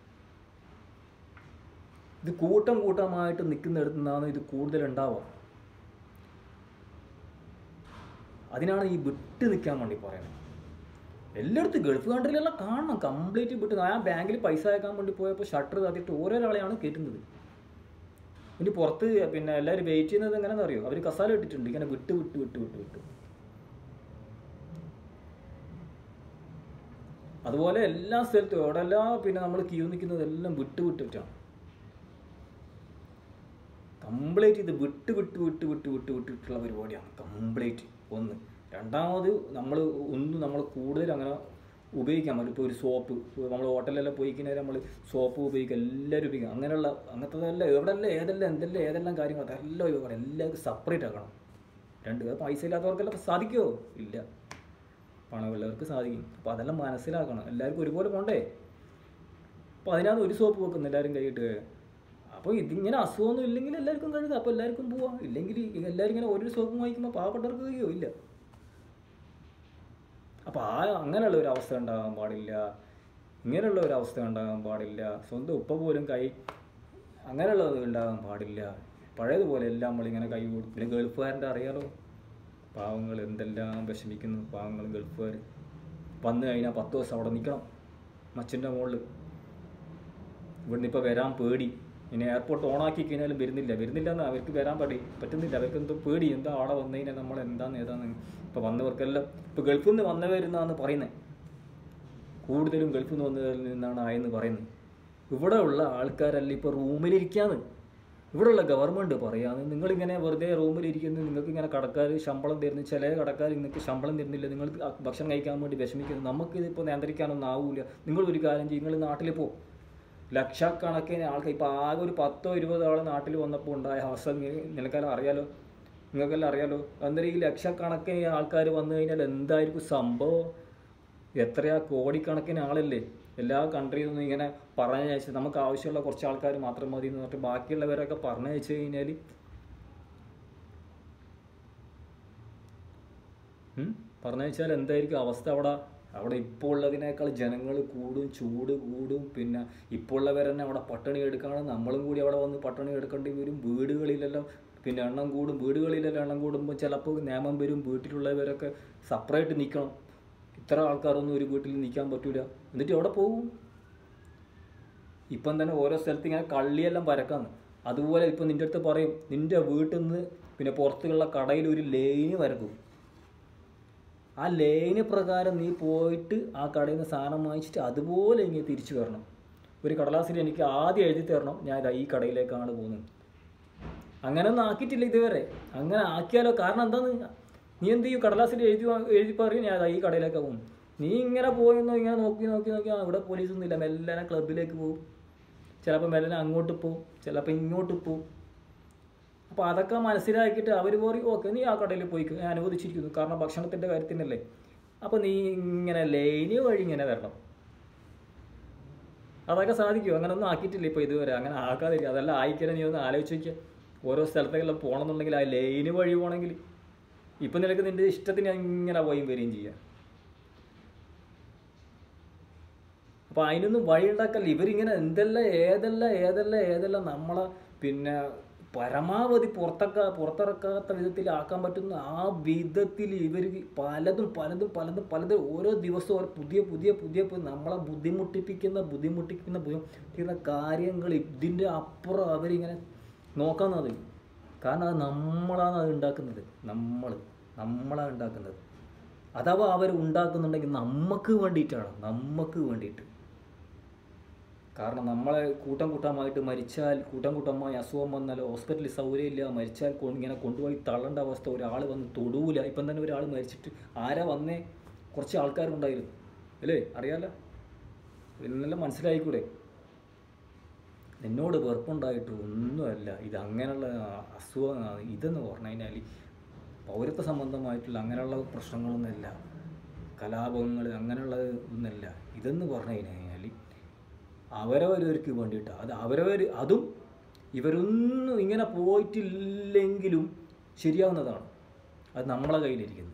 ഇത് കൂട്ടം കൂട്ടമായിട്ട് നിൽക്കുന്നിടത്തു നിന്നാണ് ഇത് കൂടുതൽ ഉണ്ടാവുക അതിനാണ് ഈ വിട്ട് നിൽക്കാൻ വേണ്ടി പറയുന്നത് എല്ലായിടത്തും ഗൾഫ് കൺട്രിയിലെല്ലാം കാണണം കംപ്ലീറ്റ് വിട്ട് ഞാൻ ബാങ്കിൽ പൈസ അയക്കാൻ വേണ്ടി പോയപ്പോൾ ഷട്ടർ തട്ടിയിട്ട് ഓരോരാളെയാണ് കയറ്റുന്നത് ഇനി പുറത്ത് പിന്നെ എല്ലാവരും വെയിറ്റ് ചെയ്യുന്നത് എങ്ങനെയാണെന്ന് അറിയോ അവർ കസാല ഇട്ടിട്ടുണ്ട് ഇങ്ങനെ വിട്ട് വിട്ട് വിട്ട് വിട്ട് വിട്ട് അതുപോലെ എല്ലാ സ്ഥലത്തും എവിടെല്ലാം പിന്നെ നമ്മൾ ക്യൂ നിൽക്കുന്നത് എല്ലാം വിട്ട് വിട്ട് വിട്ടാണ് കംപ്ലീറ്റ് ഇത് വിട്ട് വിട്ട് വിട്ട് വിട്ട് വിട്ട് വിട്ടിട്ടുള്ള പരിപാടിയാണ് കംപ്ലീറ്റ് ഒന്ന് രണ്ടാമത് നമ്മൾ ഒന്നും നമ്മൾ കൂടുതൽ അങ്ങനെ ഉപയോഗിക്കാൻ പറ്റും ഇപ്പോൾ ഒരു സോപ്പ് നമ്മൾ ഹോട്ടലിലെല്ലാം പോയി കഴിഞ്ഞാൽ നമ്മൾ സോപ്പ് ഉപയോഗിക്കുക എല്ലാവരും ഉപയോഗിക്കുക അങ്ങനെയുള്ള അങ്ങനത്തതെല്ലാം എവിടെല്ലാം ഏതെല്ലാം എന്തെല്ലാം ഏതെല്ലാം കാര്യങ്ങൾ അതെല്ലാം ഒഴിവാക്കണം എല്ലാവർക്കും സെപ്പറേറ്റ് ആക്കണം രണ്ട് പേർ പൈസ ഇല്ലാത്തവർക്കെല്ലാം സാധിക്കുമോ ഇല്ല പണമുള്ളവർക്ക് സാധിക്കും അപ്പോൾ അതെല്ലാം മനസ്സിലാക്കണം എല്ലാവർക്കും ഒരുപോലെ പോണ്ടേ അപ്പോൾ അതിനകത്ത് ഒരു സോപ്പ് വെക്കുന്നു എല്ലാവരും കൈയിട്ട് അപ്പോൾ ഇതിങ്ങനെ അസുഖമൊന്നും ഇല്ലെങ്കിൽ എല്ലാവർക്കും കഴുകുക അപ്പോൾ എല്ലാവർക്കും പോവാം ഇല്ലെങ്കിൽ എല്ലാവരും ഇങ്ങനെ ഒരു സോപ്പ് വാങ്ങിക്കുമ്പോൾ പാവപ്പെട്ടവർക്ക് കഴിയോ ഇല്ല അപ്പോൾ ആ അങ്ങനെയുള്ള ഒരു അവസ്ഥ ഉണ്ടാകാൻ പാടില്ല ഇങ്ങനെയുള്ള ഒരു അവസ്ഥ ഉണ്ടാകാൻ പാടില്ല സ്വന്തം ഉപ്പ പോലും കൈ അങ്ങനെയുള്ളത് ഉണ്ടാകാൻ പാടില്ല പഴയതുപോലെ എല്ലാം നമ്മളിങ്ങനെ കൈ കൊടുക്കും പിന്നെ ഗൾഫുകാരൻ്റെ അറിയാലോ പാവങ്ങൾ എന്തെല്ലാം വിഷമിക്കുന്നു പാവങ്ങൾ ഗൾഫുകാർ വന്നു കഴിഞ്ഞാൽ പത്ത് ദിവസം അവിടെ നിൽക്കണം മച്ചിൻ്റെ മുകളിൽ ഇവിടുന്ന് ഇപ്പോൾ വരാൻ പേടി ഇനി എയർപോർട്ട് ഓണാക്കി കഴിഞ്ഞാലും വരുന്നില്ല വരുന്നില്ല എന്ന് അവർക്ക് വരാൻ പറ്റി പറ്റുന്നില്ല അവർക്ക് എന്തോ പേടി എന്താ അവിടെ വന്നു കഴിഞ്ഞാൽ നമ്മൾ എന്താന്ന് ഏതാന്ന് ഇപ്പോൾ വന്നവർക്കെല്ലാം ഇപ്പോൾ ഗൾഫിൽ നിന്ന് വന്നവരുന്നാന്ന് പറയുന്നത് കൂടുതലും ഗൾഫിൽ നിന്ന് വന്നവരിൽ നിന്നാണ് ആയെന്ന് പറയുന്നത് ഇവിടെ ഉള്ള ആൾക്കാരല്ല ഇപ്പോൾ റൂമിലിരിക്കാന്ന് ഇവിടെയുള്ള ഗവൺമെൻറ് പറയാന്ന് നിങ്ങളിങ്ങനെ വെറുതെ റൂമിലിരിക്കുന്നു നിങ്ങൾക്ക് ഇങ്ങനെ കടക്കാർ ശമ്പളം തരുന്നു ചില കടക്കാർ നിങ്ങൾക്ക് ശമ്പളം തരുന്നില്ല നിങ്ങൾ ഭക്ഷണം കഴിക്കാൻ വേണ്ടി വിഷമിക്കുന്നു നമുക്കിതിപ്പോൾ നിയന്ത്രിക്കാനൊന്നും ആവില്ല നിങ്ങൾ ഒരു കാര്യം ചെയ്യും നിങ്ങൾ നാട്ടിൽ പോകും ലക്ഷക്കണക്കിന് ആൾക്കാർ ഇപ്പോൾ ആകെ ഒരു പത്തോ ഇരുപതോ ആൾ നാട്ടിൽ വന്നപ്പോൾ ഉണ്ടായ അവസ്ഥ നി- നിനക്കെല്ലാം അറിയാലോ നിങ്ങൾക്കെല്ലാം അറിയാലോ അന്നേരം ഈ ലക്ഷക്കണക്കിന് ആൾക്കാർ വന്നു കഴിഞ്ഞാൽ എന്തായിരിക്കും സംഭവം എത്രയാ കോടിക്കണക്കിന് ആളല്ലേ എല്ലാ കൺട്രിയിൽ നിന്നും ഇങ്ങനെ പറഞ്ഞയച്ച് നമുക്ക് ആവശ്യമുള്ള കുറച്ച് ആൾക്കാർ മാത്രം മതി എന്ന് പറഞ്ഞിട്ട് ബാക്കിയുള്ളവരൊക്കെ പറഞ്ഞയച്ചു കഴിഞ്ഞാൽ പറഞ്ഞയച്ചാൽ എന്തായിരിക്കും അവസ്ഥ അവിടെ അവിടെ ഇപ്പോൾ ഉള്ളതിനേക്കാൾ ജനങ്ങൾ കൂടും ചൂട് കൂടും പിന്നെ ഇപ്പോൾ ഉള്ളവർ തന്നെ അവിടെ പട്ടിണി എടുക്കാണ് നമ്മളും കൂടി അവിടെ വന്ന് പട്ടിണി എടുക്കേണ്ടി വരും വീടുകളിലെല്ലാം പിന്നെ എണ്ണം കൂടും വീടുകളിലെല്ലാം എണ്ണം കൂടുമ്പോൾ ചിലപ്പോൾ നിയമം വരും വീട്ടിലുള്ളവരൊക്കെ സെപ്പറേറ്റ് നിൽക്കണം ഇത്ര ആൾക്കാരൊന്നും ഒരു വീട്ടിൽ നിൽക്കാൻ പറ്റൂല എന്നിട്ട് എവിടെ പോകും ഇപ്പം തന്നെ ഓരോ സ്ഥലത്ത് ഇങ്ങനെ കള്ളിയെല്ലാം പരക്കാന്ന് അതുപോലെ ഇപ്പം നിൻ്റെ അടുത്ത് പറയും നിൻ്റെ വീട്ടിൽ നിന്ന് പിന്നെ പുറത്തുള്ള കടയിൽ ഒരു ലൈന് വരക്കും ആ ലൈന് പ്രകാരം നീ പോയിട്ട് ആ കടയിൽ നിന്ന് സാധനം വാങ്ങിച്ചിട്ട് അതുപോലെ ഇങ്ങനെ തിരിച്ചു വരണം ഒരു കടലാസിൽ എനിക്ക് ആദ്യം എഴുതി തരണം ഞാൻ ഇതാ ഈ കടയിലേക്കാണ് പോകുന്നത് അങ്ങനെ ഒന്നും ആക്കിയിട്ടില്ല ഇതുവരെ അങ്ങനെ ആക്കിയാലോ കാരണം എന്താന്ന് നീ എന്ത് ചെയ്യും കടലാസിൽ എഴുതി വാ- എഴുതി പറയും ഞാൻ ദാ ഈ കടയിലേക്കാണ് പോകും നീ ഇങ്ങനെ പോയെന്നോ ഇങ്ങനെ നോക്കി നോക്കി നോക്കി ആ, ഇവിടെ പോലീസൊന്നും ഇല്ല മെല്ലനെ ക്ലബിലേക്ക് പോകും ചിലപ്പോൾ മെല്ലനെ അങ്ങോട്ട് പോകും ചിലപ്പോൾ ഇങ്ങോട്ട് പോകും അപ്പോൾ അതൊക്കെ മനസ്സിലാക്കിയിട്ട് അവർ പറയും ഓക്കെ നീ ആ കടയിൽ പോയിക്കോ ഞാൻ അനുവദിച്ചിരിക്കുന്നു കാരണം ഭക്ഷണത്തിൻ്റെ കാര്യത്തിനല്ലേ അപ്പോൾ നീ ഇങ്ങനെ ലൈന് വഴി ഇങ്ങനെ വരണം അതൊക്കെ സാധിക്കും അങ്ങനെ ഒന്നും ആക്കിയിട്ടില്ല ഇപ്പോൾ ഇതുവരെ അങ്ങനെ ആക്കാതിരിക്കുക അതെല്ലാം ആയിക്കഴിഞ്ഞാൽ നീ ഒന്ന് ആലോചിച്ച് നോക്കിയാൽ ഓരോ സ്ഥലത്തേക്കെല്ലാം പോകണമെന്നുണ്ടെങ്കിൽ ആ ലൈന് വഴി പോകണമെങ്കിൽ ഇപ്പം നിനക്ക് നിൻ്റെ ഇഷ്ടത്തിന് ഇങ്ങനെ പോയും വരികയും ചെയ്യാം അപ്പോൾ അതിനൊന്നും വഴി ഉണ്ടാക്കല്ല ഇവരിങ്ങനെ എന്തെല്ലാം ഏതെല്ലാം ഏതെല്ലാം ഏതെല്ലാം നമ്മളെ പിന്നെ പരമാവധി പുറത്തക്ക പുറത്തിറക്കാത്ത വിധത്തിൽ ആക്കാൻ പറ്റുന്ന ആ വിധത്തിൽ ഇവർ പലതും പലതും പലതും പലതും ഓരോ ദിവസവും ഓരോ പുതിയ പുതിയ പുതിയ പുതിയ നമ്മളെ ബുദ്ധിമുട്ടിപ്പിക്കുന്ന ബുദ്ധിമുട്ടിക്കുന്ന ബുദ്ധിമുട്ടിക്കുന്ന കാര്യങ്ങൾ ഇതിൻ്റെ അപ്പുറം അവരിങ്ങനെ നോക്കുന്നത് കാരണം അത് നമ്മളാണ് അത് ഉണ്ടാക്കുന്നത് നമ്മൾ നമ്മളാണ് ഉണ്ടാക്കുന്നത് അഥവാ അവർ ഉണ്ടാക്കുന്നുണ്ടെങ്കിൽ നമുക്ക് വേണ്ടിയിട്ടാണ് നമുക്ക് വേണ്ടിയിട്ട് കാരണം നമ്മളെ കൂട്ടം കൂട്ടമായിട്ട് മരിച്ചാൽ കൂട്ടം കൂട്ടമായി അസുഖം വന്നാൽ ഹോസ്പിറ്റലിൽ സൗകര്യമില്ല മരിച്ചാൽ കൊ- ഇങ്ങനെ കൊണ്ടുപോയി തള്ളേണ്ട അവസ്ഥ ഒരാൾ വന്ന് തൊടൂല ഇപ്പം തന്നെ ഒരാൾ മരിച്ചിട്ട് ആരാ വന്നേ കുറച്ച് ആൾക്കാരുണ്ടായിരുന്നു അല്ലേ അറിയാലോ ഇന്നെല്ലാം മനസ്സിലായിക്കൂടെ നിന്നോട് വെറുപ്പുണ്ടായിട്ട് ഒന്നുമല്ല ഇത് അങ്ങനെയുള്ള അസുഖമാണ് ഇതെന്ന് പറഞ്ഞു കഴിഞ്ഞാൽ പൗരത്വ സംബന്ധമായിട്ടുള്ള അങ്ങനെയുള്ള പ്രശ്നങ്ങളൊന്നുമല്ല കലാപങ്ങൾ അങ്ങനെയുള്ള ഒന്നല്ല ഇതെന്ന് പറഞ്ഞു കഴിഞ്ഞാൽ അവരവരവർക്ക് വേണ്ടിയിട്ടാണ് അത് അവരവർ അതും ഇവരൊന്നും ഇങ്ങനെ പോയിട്ടില്ലെങ്കിലും ശരിയാവുന്നതാണ് അത് നമ്മളെ കയ്യിലിരിക്കുന്നു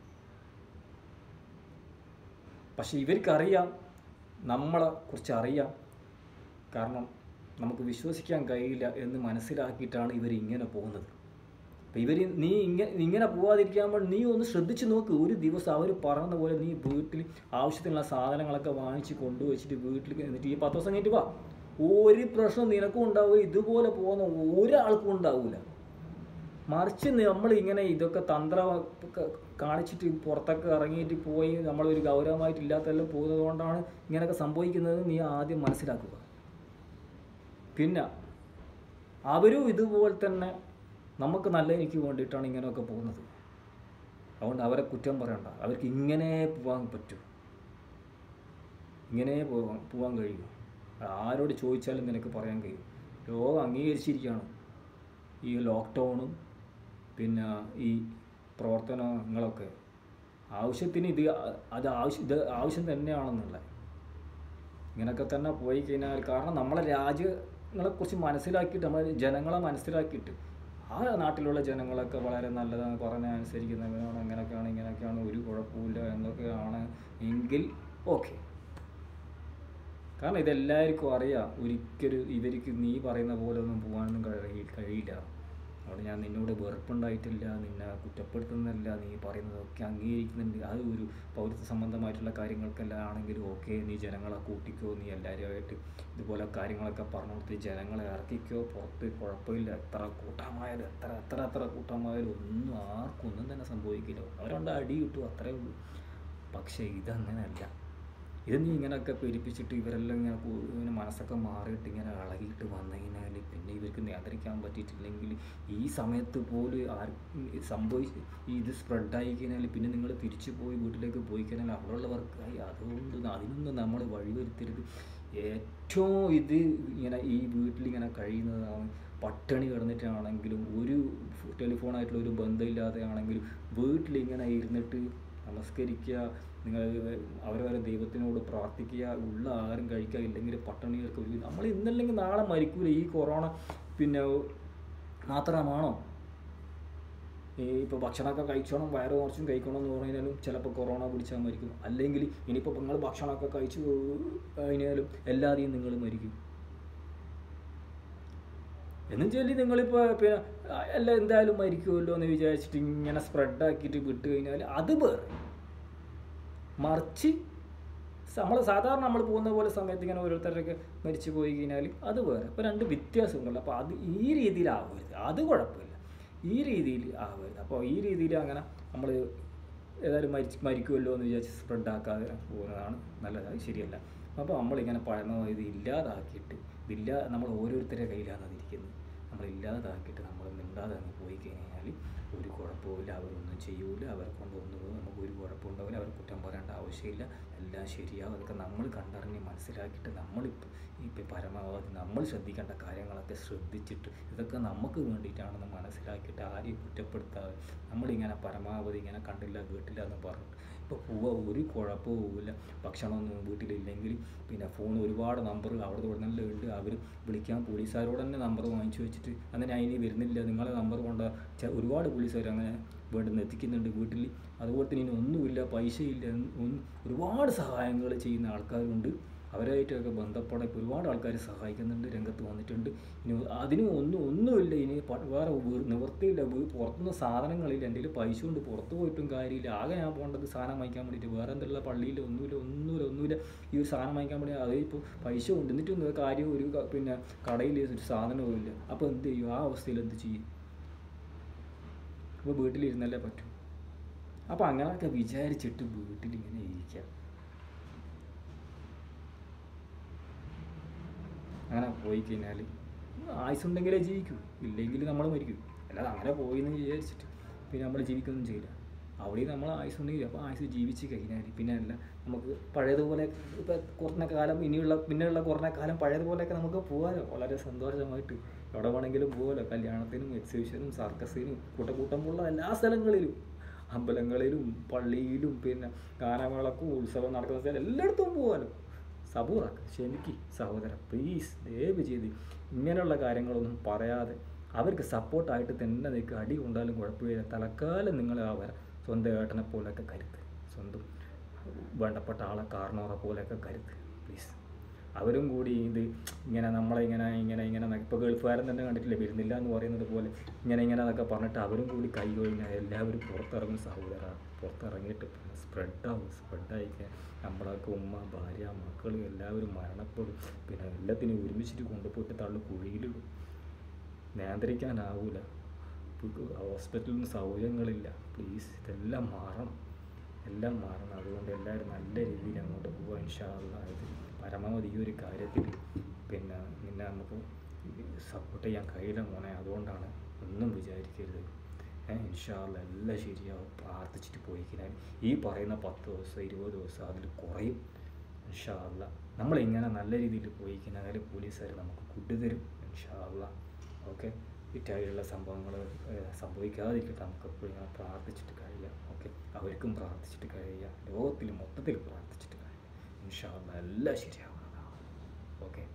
പക്ഷെ ഇവർക്കറിയാം നമ്മളെ കുറിച്ച് അറിയാം കാരണം നമുക്ക് വിശ്വസിക്കാൻ കഴിയില്ല എന്ന് മനസ്സിലാക്കിയിട്ടാണ് ഇവർ ഇങ്ങനെ പോകുന്നത് അപ്പം ഇവർ നീ ഇങ്ങനെ ഇങ്ങനെ പോവാതിരിക്കാൻ വേണ്ടി നീ ഒന്ന് ശ്രദ്ധിച്ച് നോക്ക് ഒരു ദിവസം അവർ പറഞ്ഞ പോലെ നീ വീട്ടിൽ ആവശ്യത്തിനുള്ള സാധനങ്ങളൊക്കെ വാങ്ങിച്ച് കൊണ്ടുവച്ചിട്ട് വീട്ടിൽ എന്നിട്ട് ഈ പത്ത് ദിവസം കഴിഞ്ഞിട്ട് വാ ഒരു പ്രശ്നം നിനക്കും ഉണ്ടാവില്ല ഇതുപോലെ പോകുന്ന ഒരാൾക്കും ഉണ്ടാവില്ല മറിച്ച് നമ്മൾ ഇങ്ങനെ ഇതൊക്കെ തന്ത്ര ക- കാണിച്ചിട്ട് പുറത്തൊക്കെ ഇറങ്ങിയിട്ട് പോയി നമ്മളൊരു ഗൗരവമായിട്ടില്ലാത്തെല്ലാം പോകുന്നത് കൊണ്ടാണ് ഇങ്ങനെയൊക്കെ സംഭവിക്കുന്നത് നീ ആദ്യം മനസ്സിലാക്കുക പിന്നെ അവരും ഇതുപോലെ തന്നെ നമുക്ക് നല്ല എനിക്ക് വേണ്ടിയിട്ടാണ് ഇങ്ങനെയൊക്കെ പോകുന്നത് അതുകൊണ്ട് അവരെ കുറ്റം പറയണ്ട അവർക്ക് ഇങ്ങനെ പോകാൻ പറ്റൂ ഇങ്ങനെ പോകാൻ പോകാൻ കഴിയും ആരോട് ചോദിച്ചാലും നിനക്ക് പറയാൻ കഴിയും ലോകം അംഗീകരിച്ചിരിക്കുകയാണ് ഈ ലോക്ക്ഡൗണും പിന്നെ ഈ പ്രവർത്തനങ്ങളൊക്കെ ആവശ്യത്തിന് ഇത് അ- അത് ആവശ്യം ഇത് ആവശ്യം തന്നെയാണെന്നുള്ള ഇങ്ങനെയൊക്കെ തന്നെ പോയി കഴിഞ്ഞാൽ കാരണം നമ്മളെ രാജ്യങ്ങളെക്കുറിച്ച് മനസ്സിലാക്കിയിട്ട് നമ്മളെ ജനങ്ങളെ മനസ്സിലാക്കിയിട്ട് ആ നാട്ടിലുള്ള ജനങ്ങളൊക്കെ വളരെ നല്ലതാണ് പറഞ്ഞ അനുസരിക്കുന്നവരാണ് അങ്ങനെയൊക്കെയാണ് ഇങ്ങനെയൊക്കെയാണ് ഒരു കുഴപ്പമില്ല എന്നൊക്കെയാണ് എങ്കിൽ ഓക്കെ കാരണം ഇതെല്ലാവർക്കും അറിയാം ഒരിക്കലും ഇവർക്ക് നീ പറയുന്ന പോലെ ഒന്നും പോകാനൊന്നും കഴി കഴിയില്ല അതുകൊണ്ട് ഞാൻ നിന്നോട് വെറുപ്പുണ്ടായിട്ടില്ല നിന്നെ കുറ്റപ്പെടുത്തുന്നില്ല നീ പറയുന്നതൊക്കെ അംഗീകരിക്കുന്നുണ്ട് അത് ഒരു പൗരത്വ സംബന്ധമായിട്ടുള്ള കാര്യങ്ങൾക്കെല്ലാം ആണെങ്കിലും ഓക്കെ നീ ജനങ്ങളെ കൂട്ടിക്കോ നീ എല്ലാവരുമായിട്ട് ഇതുപോലെ കാര്യങ്ങളൊക്കെ പറഞ്ഞു കൊടുത്ത് ജനങ്ങളെ ഇറക്കിക്കോ പുറത്ത് കുഴപ്പമില്ല എത്ര കൂട്ടമായാലും എത്ര എത്ര എത്ര കൂട്ടമായാലും ഒന്നും ആർക്കും ഒന്നും തന്നെ സംഭവിക്കില്ല അവരുണ്ട് അടി കിട്ടും അത്രേ ഉള്ളൂ പക്ഷേ ഇതങ്ങനെയല്ല ഇത് നീ ഇങ്ങനെയൊക്കെ പെരിപ്പിച്ചിട്ട് ഇവരെല്ലാം ഇങ്ങനെ കൂ- ഇങ്ങനെ മനസ്സൊക്കെ മാറിയിട്ട് ഇങ്ങനെ ഇളകിയിട്ട് വന്നു കഴിഞ്ഞാൽ പിന്നെ ഇവർക്ക് നിയന്ത്രിക്കാൻ പറ്റിയിട്ടില്ലെങ്കിൽ ഈ സമയത്ത് പോലും ആർക്കും ഇത് സംഭവിച്ച് ഈ ഇത് സ്പ്രെഡായി കഴിഞ്ഞാൽ പിന്നെ നിങ്ങൾ തിരിച്ചു പോയി വീട്ടിലേക്ക് പോയി കഴിഞ്ഞാൽ അവിടെയുള്ളവർക്കായി അതുകൊണ്ട് അതിനൊന്നും നമ്മൾ വഴിവരുത്തരുത് ഏറ്റവും ഇത് ഇങ്ങനെ ഈ വീട്ടിലിങ്ങനെ കഴിയുന്നതാണ് പട്ടിണി കിടന്നിട്ടാണെങ്കിലും ഒരു ടെലിഫോണായിട്ടുള്ള ഒരു ബന്ധമില്ലാതെ ആണെങ്കിലും വീട്ടിലിങ്ങനെ ഇരുന്നിട്ട് നമസ്കരിക്കുക നിങ്ങൾ അവരവരെ ദൈവത്തിനോട് പ്രാർത്ഥിക്കുക ഉള്ള ആഹാരം കഴിക്കുക ഇല്ലെങ്കിൽ പട്ടിണികൾക്ക് ഒരു നമ്മൾ ഇന്നല്ലെങ്കിൽ നാളെ മരിക്കൂല ഈ കൊറോണ പിന്നെ മാത്രമാണോ ഈ ഇപ്പോൾ ഭക്ഷണമൊക്കെ കഴിച്ചോണം വയറ് കുറച്ചും കഴിക്കണം എന്ന് പറഞ്ഞാലും ചിലപ്പോൾ കൊറോണ പിടിച്ചാൽ മരിക്കും അല്ലെങ്കിൽ ഇനിയിപ്പോൾ നിങ്ങൾ ഭക്ഷണമൊക്കെ കഴിച്ചു കഴിഞ്ഞാലും എല്ലാതെയും നിങ്ങൾ മരിക്കും എന്നും ചൊല്ലി നിങ്ങളിപ്പോൾ പിന്നെ ആ, എല്ലാം എന്തായാലും മരിക്കുമല്ലോ എന്ന് വിചാരിച്ചിട്ട് ഇങ്ങനെ സ്പ്രെഡാക്കിയിട്ട് വിട്ട് കഴിഞ്ഞാൽ അത് വേറെ മറിച്ച് നമ്മൾ സാധാരണ നമ്മൾ പോകുന്ന പോലെ സമയത്ത് ഇങ്ങനെ ഓരോരുത്തരൊക്കെ മരിച്ചു പോയി കഴിഞ്ഞാൽ അത് വേറെ അപ്പോൾ രണ്ട് വ്യത്യാസമുണ്ടല്ലോ അപ്പോൾ അത് ഈ രീതിയിലാവരുത് അത് കുഴപ്പമില്ല ഈ രീതിയിൽ ആവരുത് അപ്പോൾ ഈ രീതിയിൽ അങ്ങനെ നമ്മൾ ഏതായാലും മരിച്ച് മരിക്കുമല്ലോ എന്ന് വിചാരിച്ച് സ്പ്രെഡാക്കാതെ പോകുന്നതാണ് നല്ലത് അത് ശരിയല്ല അപ്പോൾ നമ്മളിങ്ങനെ പഴമ ഇത് ഇല്ലാതാക്കിയിട്ട് ഇതില്ല നമ്മൾ ഓരോരുത്തരുടെ കയ്യിലാണ് അതിരിക്കുന്നത് നമ്മൾ ഇല്ലാതാക്കിയിട്ട് നമ്മൾ മിണ്ടാതെ അങ്ങ് പോയി കഴിഞ്ഞാൽ ഒരു കുഴപ്പമില്ല അവരൊന്നും ചെയ്യൂല അവരെ കൊണ്ടൊന്നും നമുക്ക് ഒരു കുഴപ്പമുണ്ടാവില്ല അവർ കുറ്റം പറയേണ്ട ആവശ്യമില്ല എല്ലാം ശരിയാവും അതൊക്കെ നമ്മൾ കണ്ടറിഞ്ഞ് മനസ്സിലാക്കിയിട്ട് നമ്മളിപ്പോൾ ഇപ്പം പരമാവധി നമ്മൾ ശ്രദ്ധിക്കേണ്ട കാര്യങ്ങളൊക്കെ ശ്രദ്ധിച്ചിട്ട് ഇതൊക്കെ നമുക്ക് വേണ്ടിയിട്ടാണെന്ന് മനസ്സിലാക്കിയിട്ട് ആരെയും കുറ്റപ്പെടുത്താതെ നമ്മളിങ്ങനെ പരമാവധി ഇങ്ങനെ കണ്ടില്ല കേട്ടില്ല എന്ന് പറഞ്ഞിട്ട് ഇപ്പോൾ പോവുക ഒരു കുഴപ്പവുമില്ല ഭക്ഷണമൊന്നും വീട്ടിലില്ലെങ്കിൽ പിന്നെ ഫോൺ ഒരുപാട് നമ്പർ അവിടെ ഇവിടെ നല്ല ഉണ്ട് അവർ വിളിക്കാൻ പോലീസുകാരോട് തന്നെ നമ്പർ വാങ്ങിച്ചു വെച്ചിട്ട് അങ്ങനെ അതിന് വരുന്നില്ല നിങ്ങളെ നമ്പർ കൊണ്ട് ചെ- ഒരുപാട് പോലീസുകാർ അങ്ങനെ വേണ്ടുന്ന എത്തിക്കുന്നുണ്ട് വീട്ടിൽ അതുപോലെ തന്നെ ഇനി ഒന്നുമില്ല പൈസയില്ല ഒന്നും ഒരുപാട് സഹായങ്ങൾ ചെയ്യുന്ന ആൾക്കാരുണ്ട് അവരായിട്ടൊക്കെ ബന്ധപ്പെടാൻ ഇപ്പോൾ ഒരുപാട് ആൾക്കാർ സഹായിക്കുന്നുണ്ട് രംഗത്ത് വന്നിട്ടുണ്ട് ഇനി അതിനും ഒന്നും ഒന്നുമില്ല ഇനി പ- വേറെ വീ- നിവൃത്തിയില്ല വീ- പുറത്തുനിന്ന് സാധനങ്ങളില്ല എൻ്റെ കയ്യിൽ പൈസ കൊണ്ട് പുറത്ത് പോയിട്ടും കാര്യമില്ല ആകെ ഞാൻ പോകേണ്ടത് സാധനം വാങ്ങിക്കാൻ വേണ്ടിയിട്ട് വേറെ എന്തെല്ലാം പള്ളിയിൽ ഒന്നുമില്ല ഒന്നുമില്ല ഒന്നുമില്ല ഈ ഒരു സാധനം വാങ്ങിക്കാൻ വേണ്ടി അത് ഇപ്പോൾ പൈസ ഉണ്ട് എന്നിട്ടും ഒരു കാര്യം ഒരു ക- പിന്നെ കടയിൽ ഒരു സാധനവും ഇല്ല അപ്പോൾ എന്ത് ചെയ്യും ആ അവസ്ഥയിൽ എന്ത് ചെയ്യും അപ്പോൾ വീട്ടിലിരുന്നല്ലേ പറ്റും അപ്പോൾ അങ്ങനെയൊക്കെ വിചാരിച്ചിട്ട് വീട്ടിലിങ്ങനെ ഇരിക്കുക അങ്ങനെ പോയി കഴിഞ്ഞാൽ ആയുസുണ്ടെങ്കിലേ ജീവിക്കൂ ഇല്ലെങ്കിൽ നമ്മൾ മരിക്കും അല്ലാതെ അങ്ങനെ പോയി എന്ന് വിചാരിച്ചിട്ട് പിന്നെ നമ്മൾ ജീവിക്കൊന്നും ചെയ്യില്ല അവിടെയും നമ്മൾ ആയുസുണ്ടെങ്കിൽ അപ്പോൾ ആയുസ് ജീവിച്ച് കഴിഞ്ഞാൽ പിന്നെ അല്ല നമുക്ക് പഴയതുപോലെ ഇപ്പം കുറഞ്ഞ കാലം ഇനിയുള്ള പിന്നെയുള്ള കുറഞ്ഞ കാലം പഴയതുപോലെയൊക്കെ നമുക്ക് പോകാമല്ലോ വളരെ സന്തോഷമായിട്ട് എവിടെ വേണമെങ്കിലും പോകാമല്ലോ കല്യാണത്തിനും എക്സിബിഷനും സർക്കസിനും കൂട്ടക്കൂട്ടമുള്ള എല്ലാ സ്ഥലങ്ങളിലും അമ്പലങ്ങളിലും പള്ളിയിലും പിന്നെ ഗാനമേളക്കും ഉത്സവം നടക്കുന്ന സ്ഥലം എല്ലായിടത്തും പോകാമല്ലോ സബൂറാക്ക് ക്ഷമിക്ക് സഹോദര പ്ലീസ് ദയവ് ചെയ്ത് ഇങ്ങനെയുള്ള കാര്യങ്ങളൊന്നും പറയാതെ അവർക്ക് സപ്പോർട്ടായിട്ട് തന്നെ നിൽക്കുക അടി കൊണ്ടാലും കുഴപ്പമില്ല തലക്കാലം നിങ്ങൾ അവർ സ്വന്തം ഏട്ടനെ പോലെയൊക്കെ കരുത്ത് സ്വന്തം വേണ്ടപ്പെട്ട ആളെ കാരണവറെ പോലെയൊക്കെ കരുത്ത് പ്ലീസ് അവരും കൂടി ഇത് ഇങ്ങനെ നമ്മളെ ഇങ്ങനെ ഇങ്ങനെ ഇങ്ങനെ ഇപ്പോൾ ഗൾഫുകാരൻ തന്നെ കണ്ടിട്ടില്ലേ വരുന്നില്ല എന്ന് പറയുന്നത് പോലെ ഇങ്ങനെ ഇങ്ങനെ എന്നൊക്കെ പറഞ്ഞിട്ട് അവരും കൂടി കൈ കഴിഞ്ഞാൽ എല്ലാവരും പുറത്തിറങ്ങും സഹോദര പുറത്തിറങ്ങിയിട്ട് സ്പ്രെഡാവും സ്പ്രെഡായി നമ്മളൊക്കെ ഉമ്മ ഭാര്യ മക്കൾ എല്ലാവരും മരണപ്പെടും പിന്നെ എല്ലാത്തിനും ഒരുമിച്ചിട്ട് കൊണ്ടുപോയിട്ട് തള്ളു കുഴിയിലിടും നിയന്ത്രിക്കാനാവൂല ഹോസ്പിറ്റലിൽ നിന്ന് സൗകര്യങ്ങളില്ല പ്ലീസ് ഇതെല്ലാം മാറണം എല്ലാം മാറണം അതുകൊണ്ട് എല്ലാവരും നല്ല രീതിയിൽ അങ്ങോട്ട് പോവുക ഇൻഷാല്ല ഇത് പരമാവധി ഈ ഒരു കാര്യത്തിൽ പിന്നെ നിന്നെ നമുക്ക് സപ്പോർട്ട് ചെയ്യാൻ കഴിയില്ല മോനെ അതുകൊണ്ടാണ് ഒന്നും വിചാരിക്കരുത് ഏഹ് ഇൻഷാല്ല എല്ലാം ശരിയാവും പ്രാർത്ഥിച്ചിട്ട് പോയി കഴിഞ്ഞാൽ ഈ പറയുന്ന പത്ത് ദിവസം ഇരുപത് ദിവസം അതിൽ കുറയും ഇൻഷാല്ല നമ്മളിങ്ങനെ നല്ല രീതിയിൽ പോയി കഴിഞ്ഞാൽ പോലീസുകാർ നമുക്ക് ഫുഡ് തരും ഇൻഷാല്ല ഓക്കെ ഇറ്റാലിയുള്ള സംഭവങ്ങൾ സംഭവിക്കാതിരിക്കട്ടെ നമുക്ക് എപ്പോഴും ഇങ്ങനെ പ്രാർത്ഥിച്ചിട്ട് കഴിയാം ഓക്കെ അവർക്കും പ്രാർത്ഥിച്ചിട്ട് കഴിയുക ലോകത്തിൽ മൊത്തത്തിൽ പ്രാർത്ഥിച്ചിട്ട് കഴിയുക ഇൻഷാല്ല എല്ലാം ശരിയാവുന്നതാണ് ഓക്കെ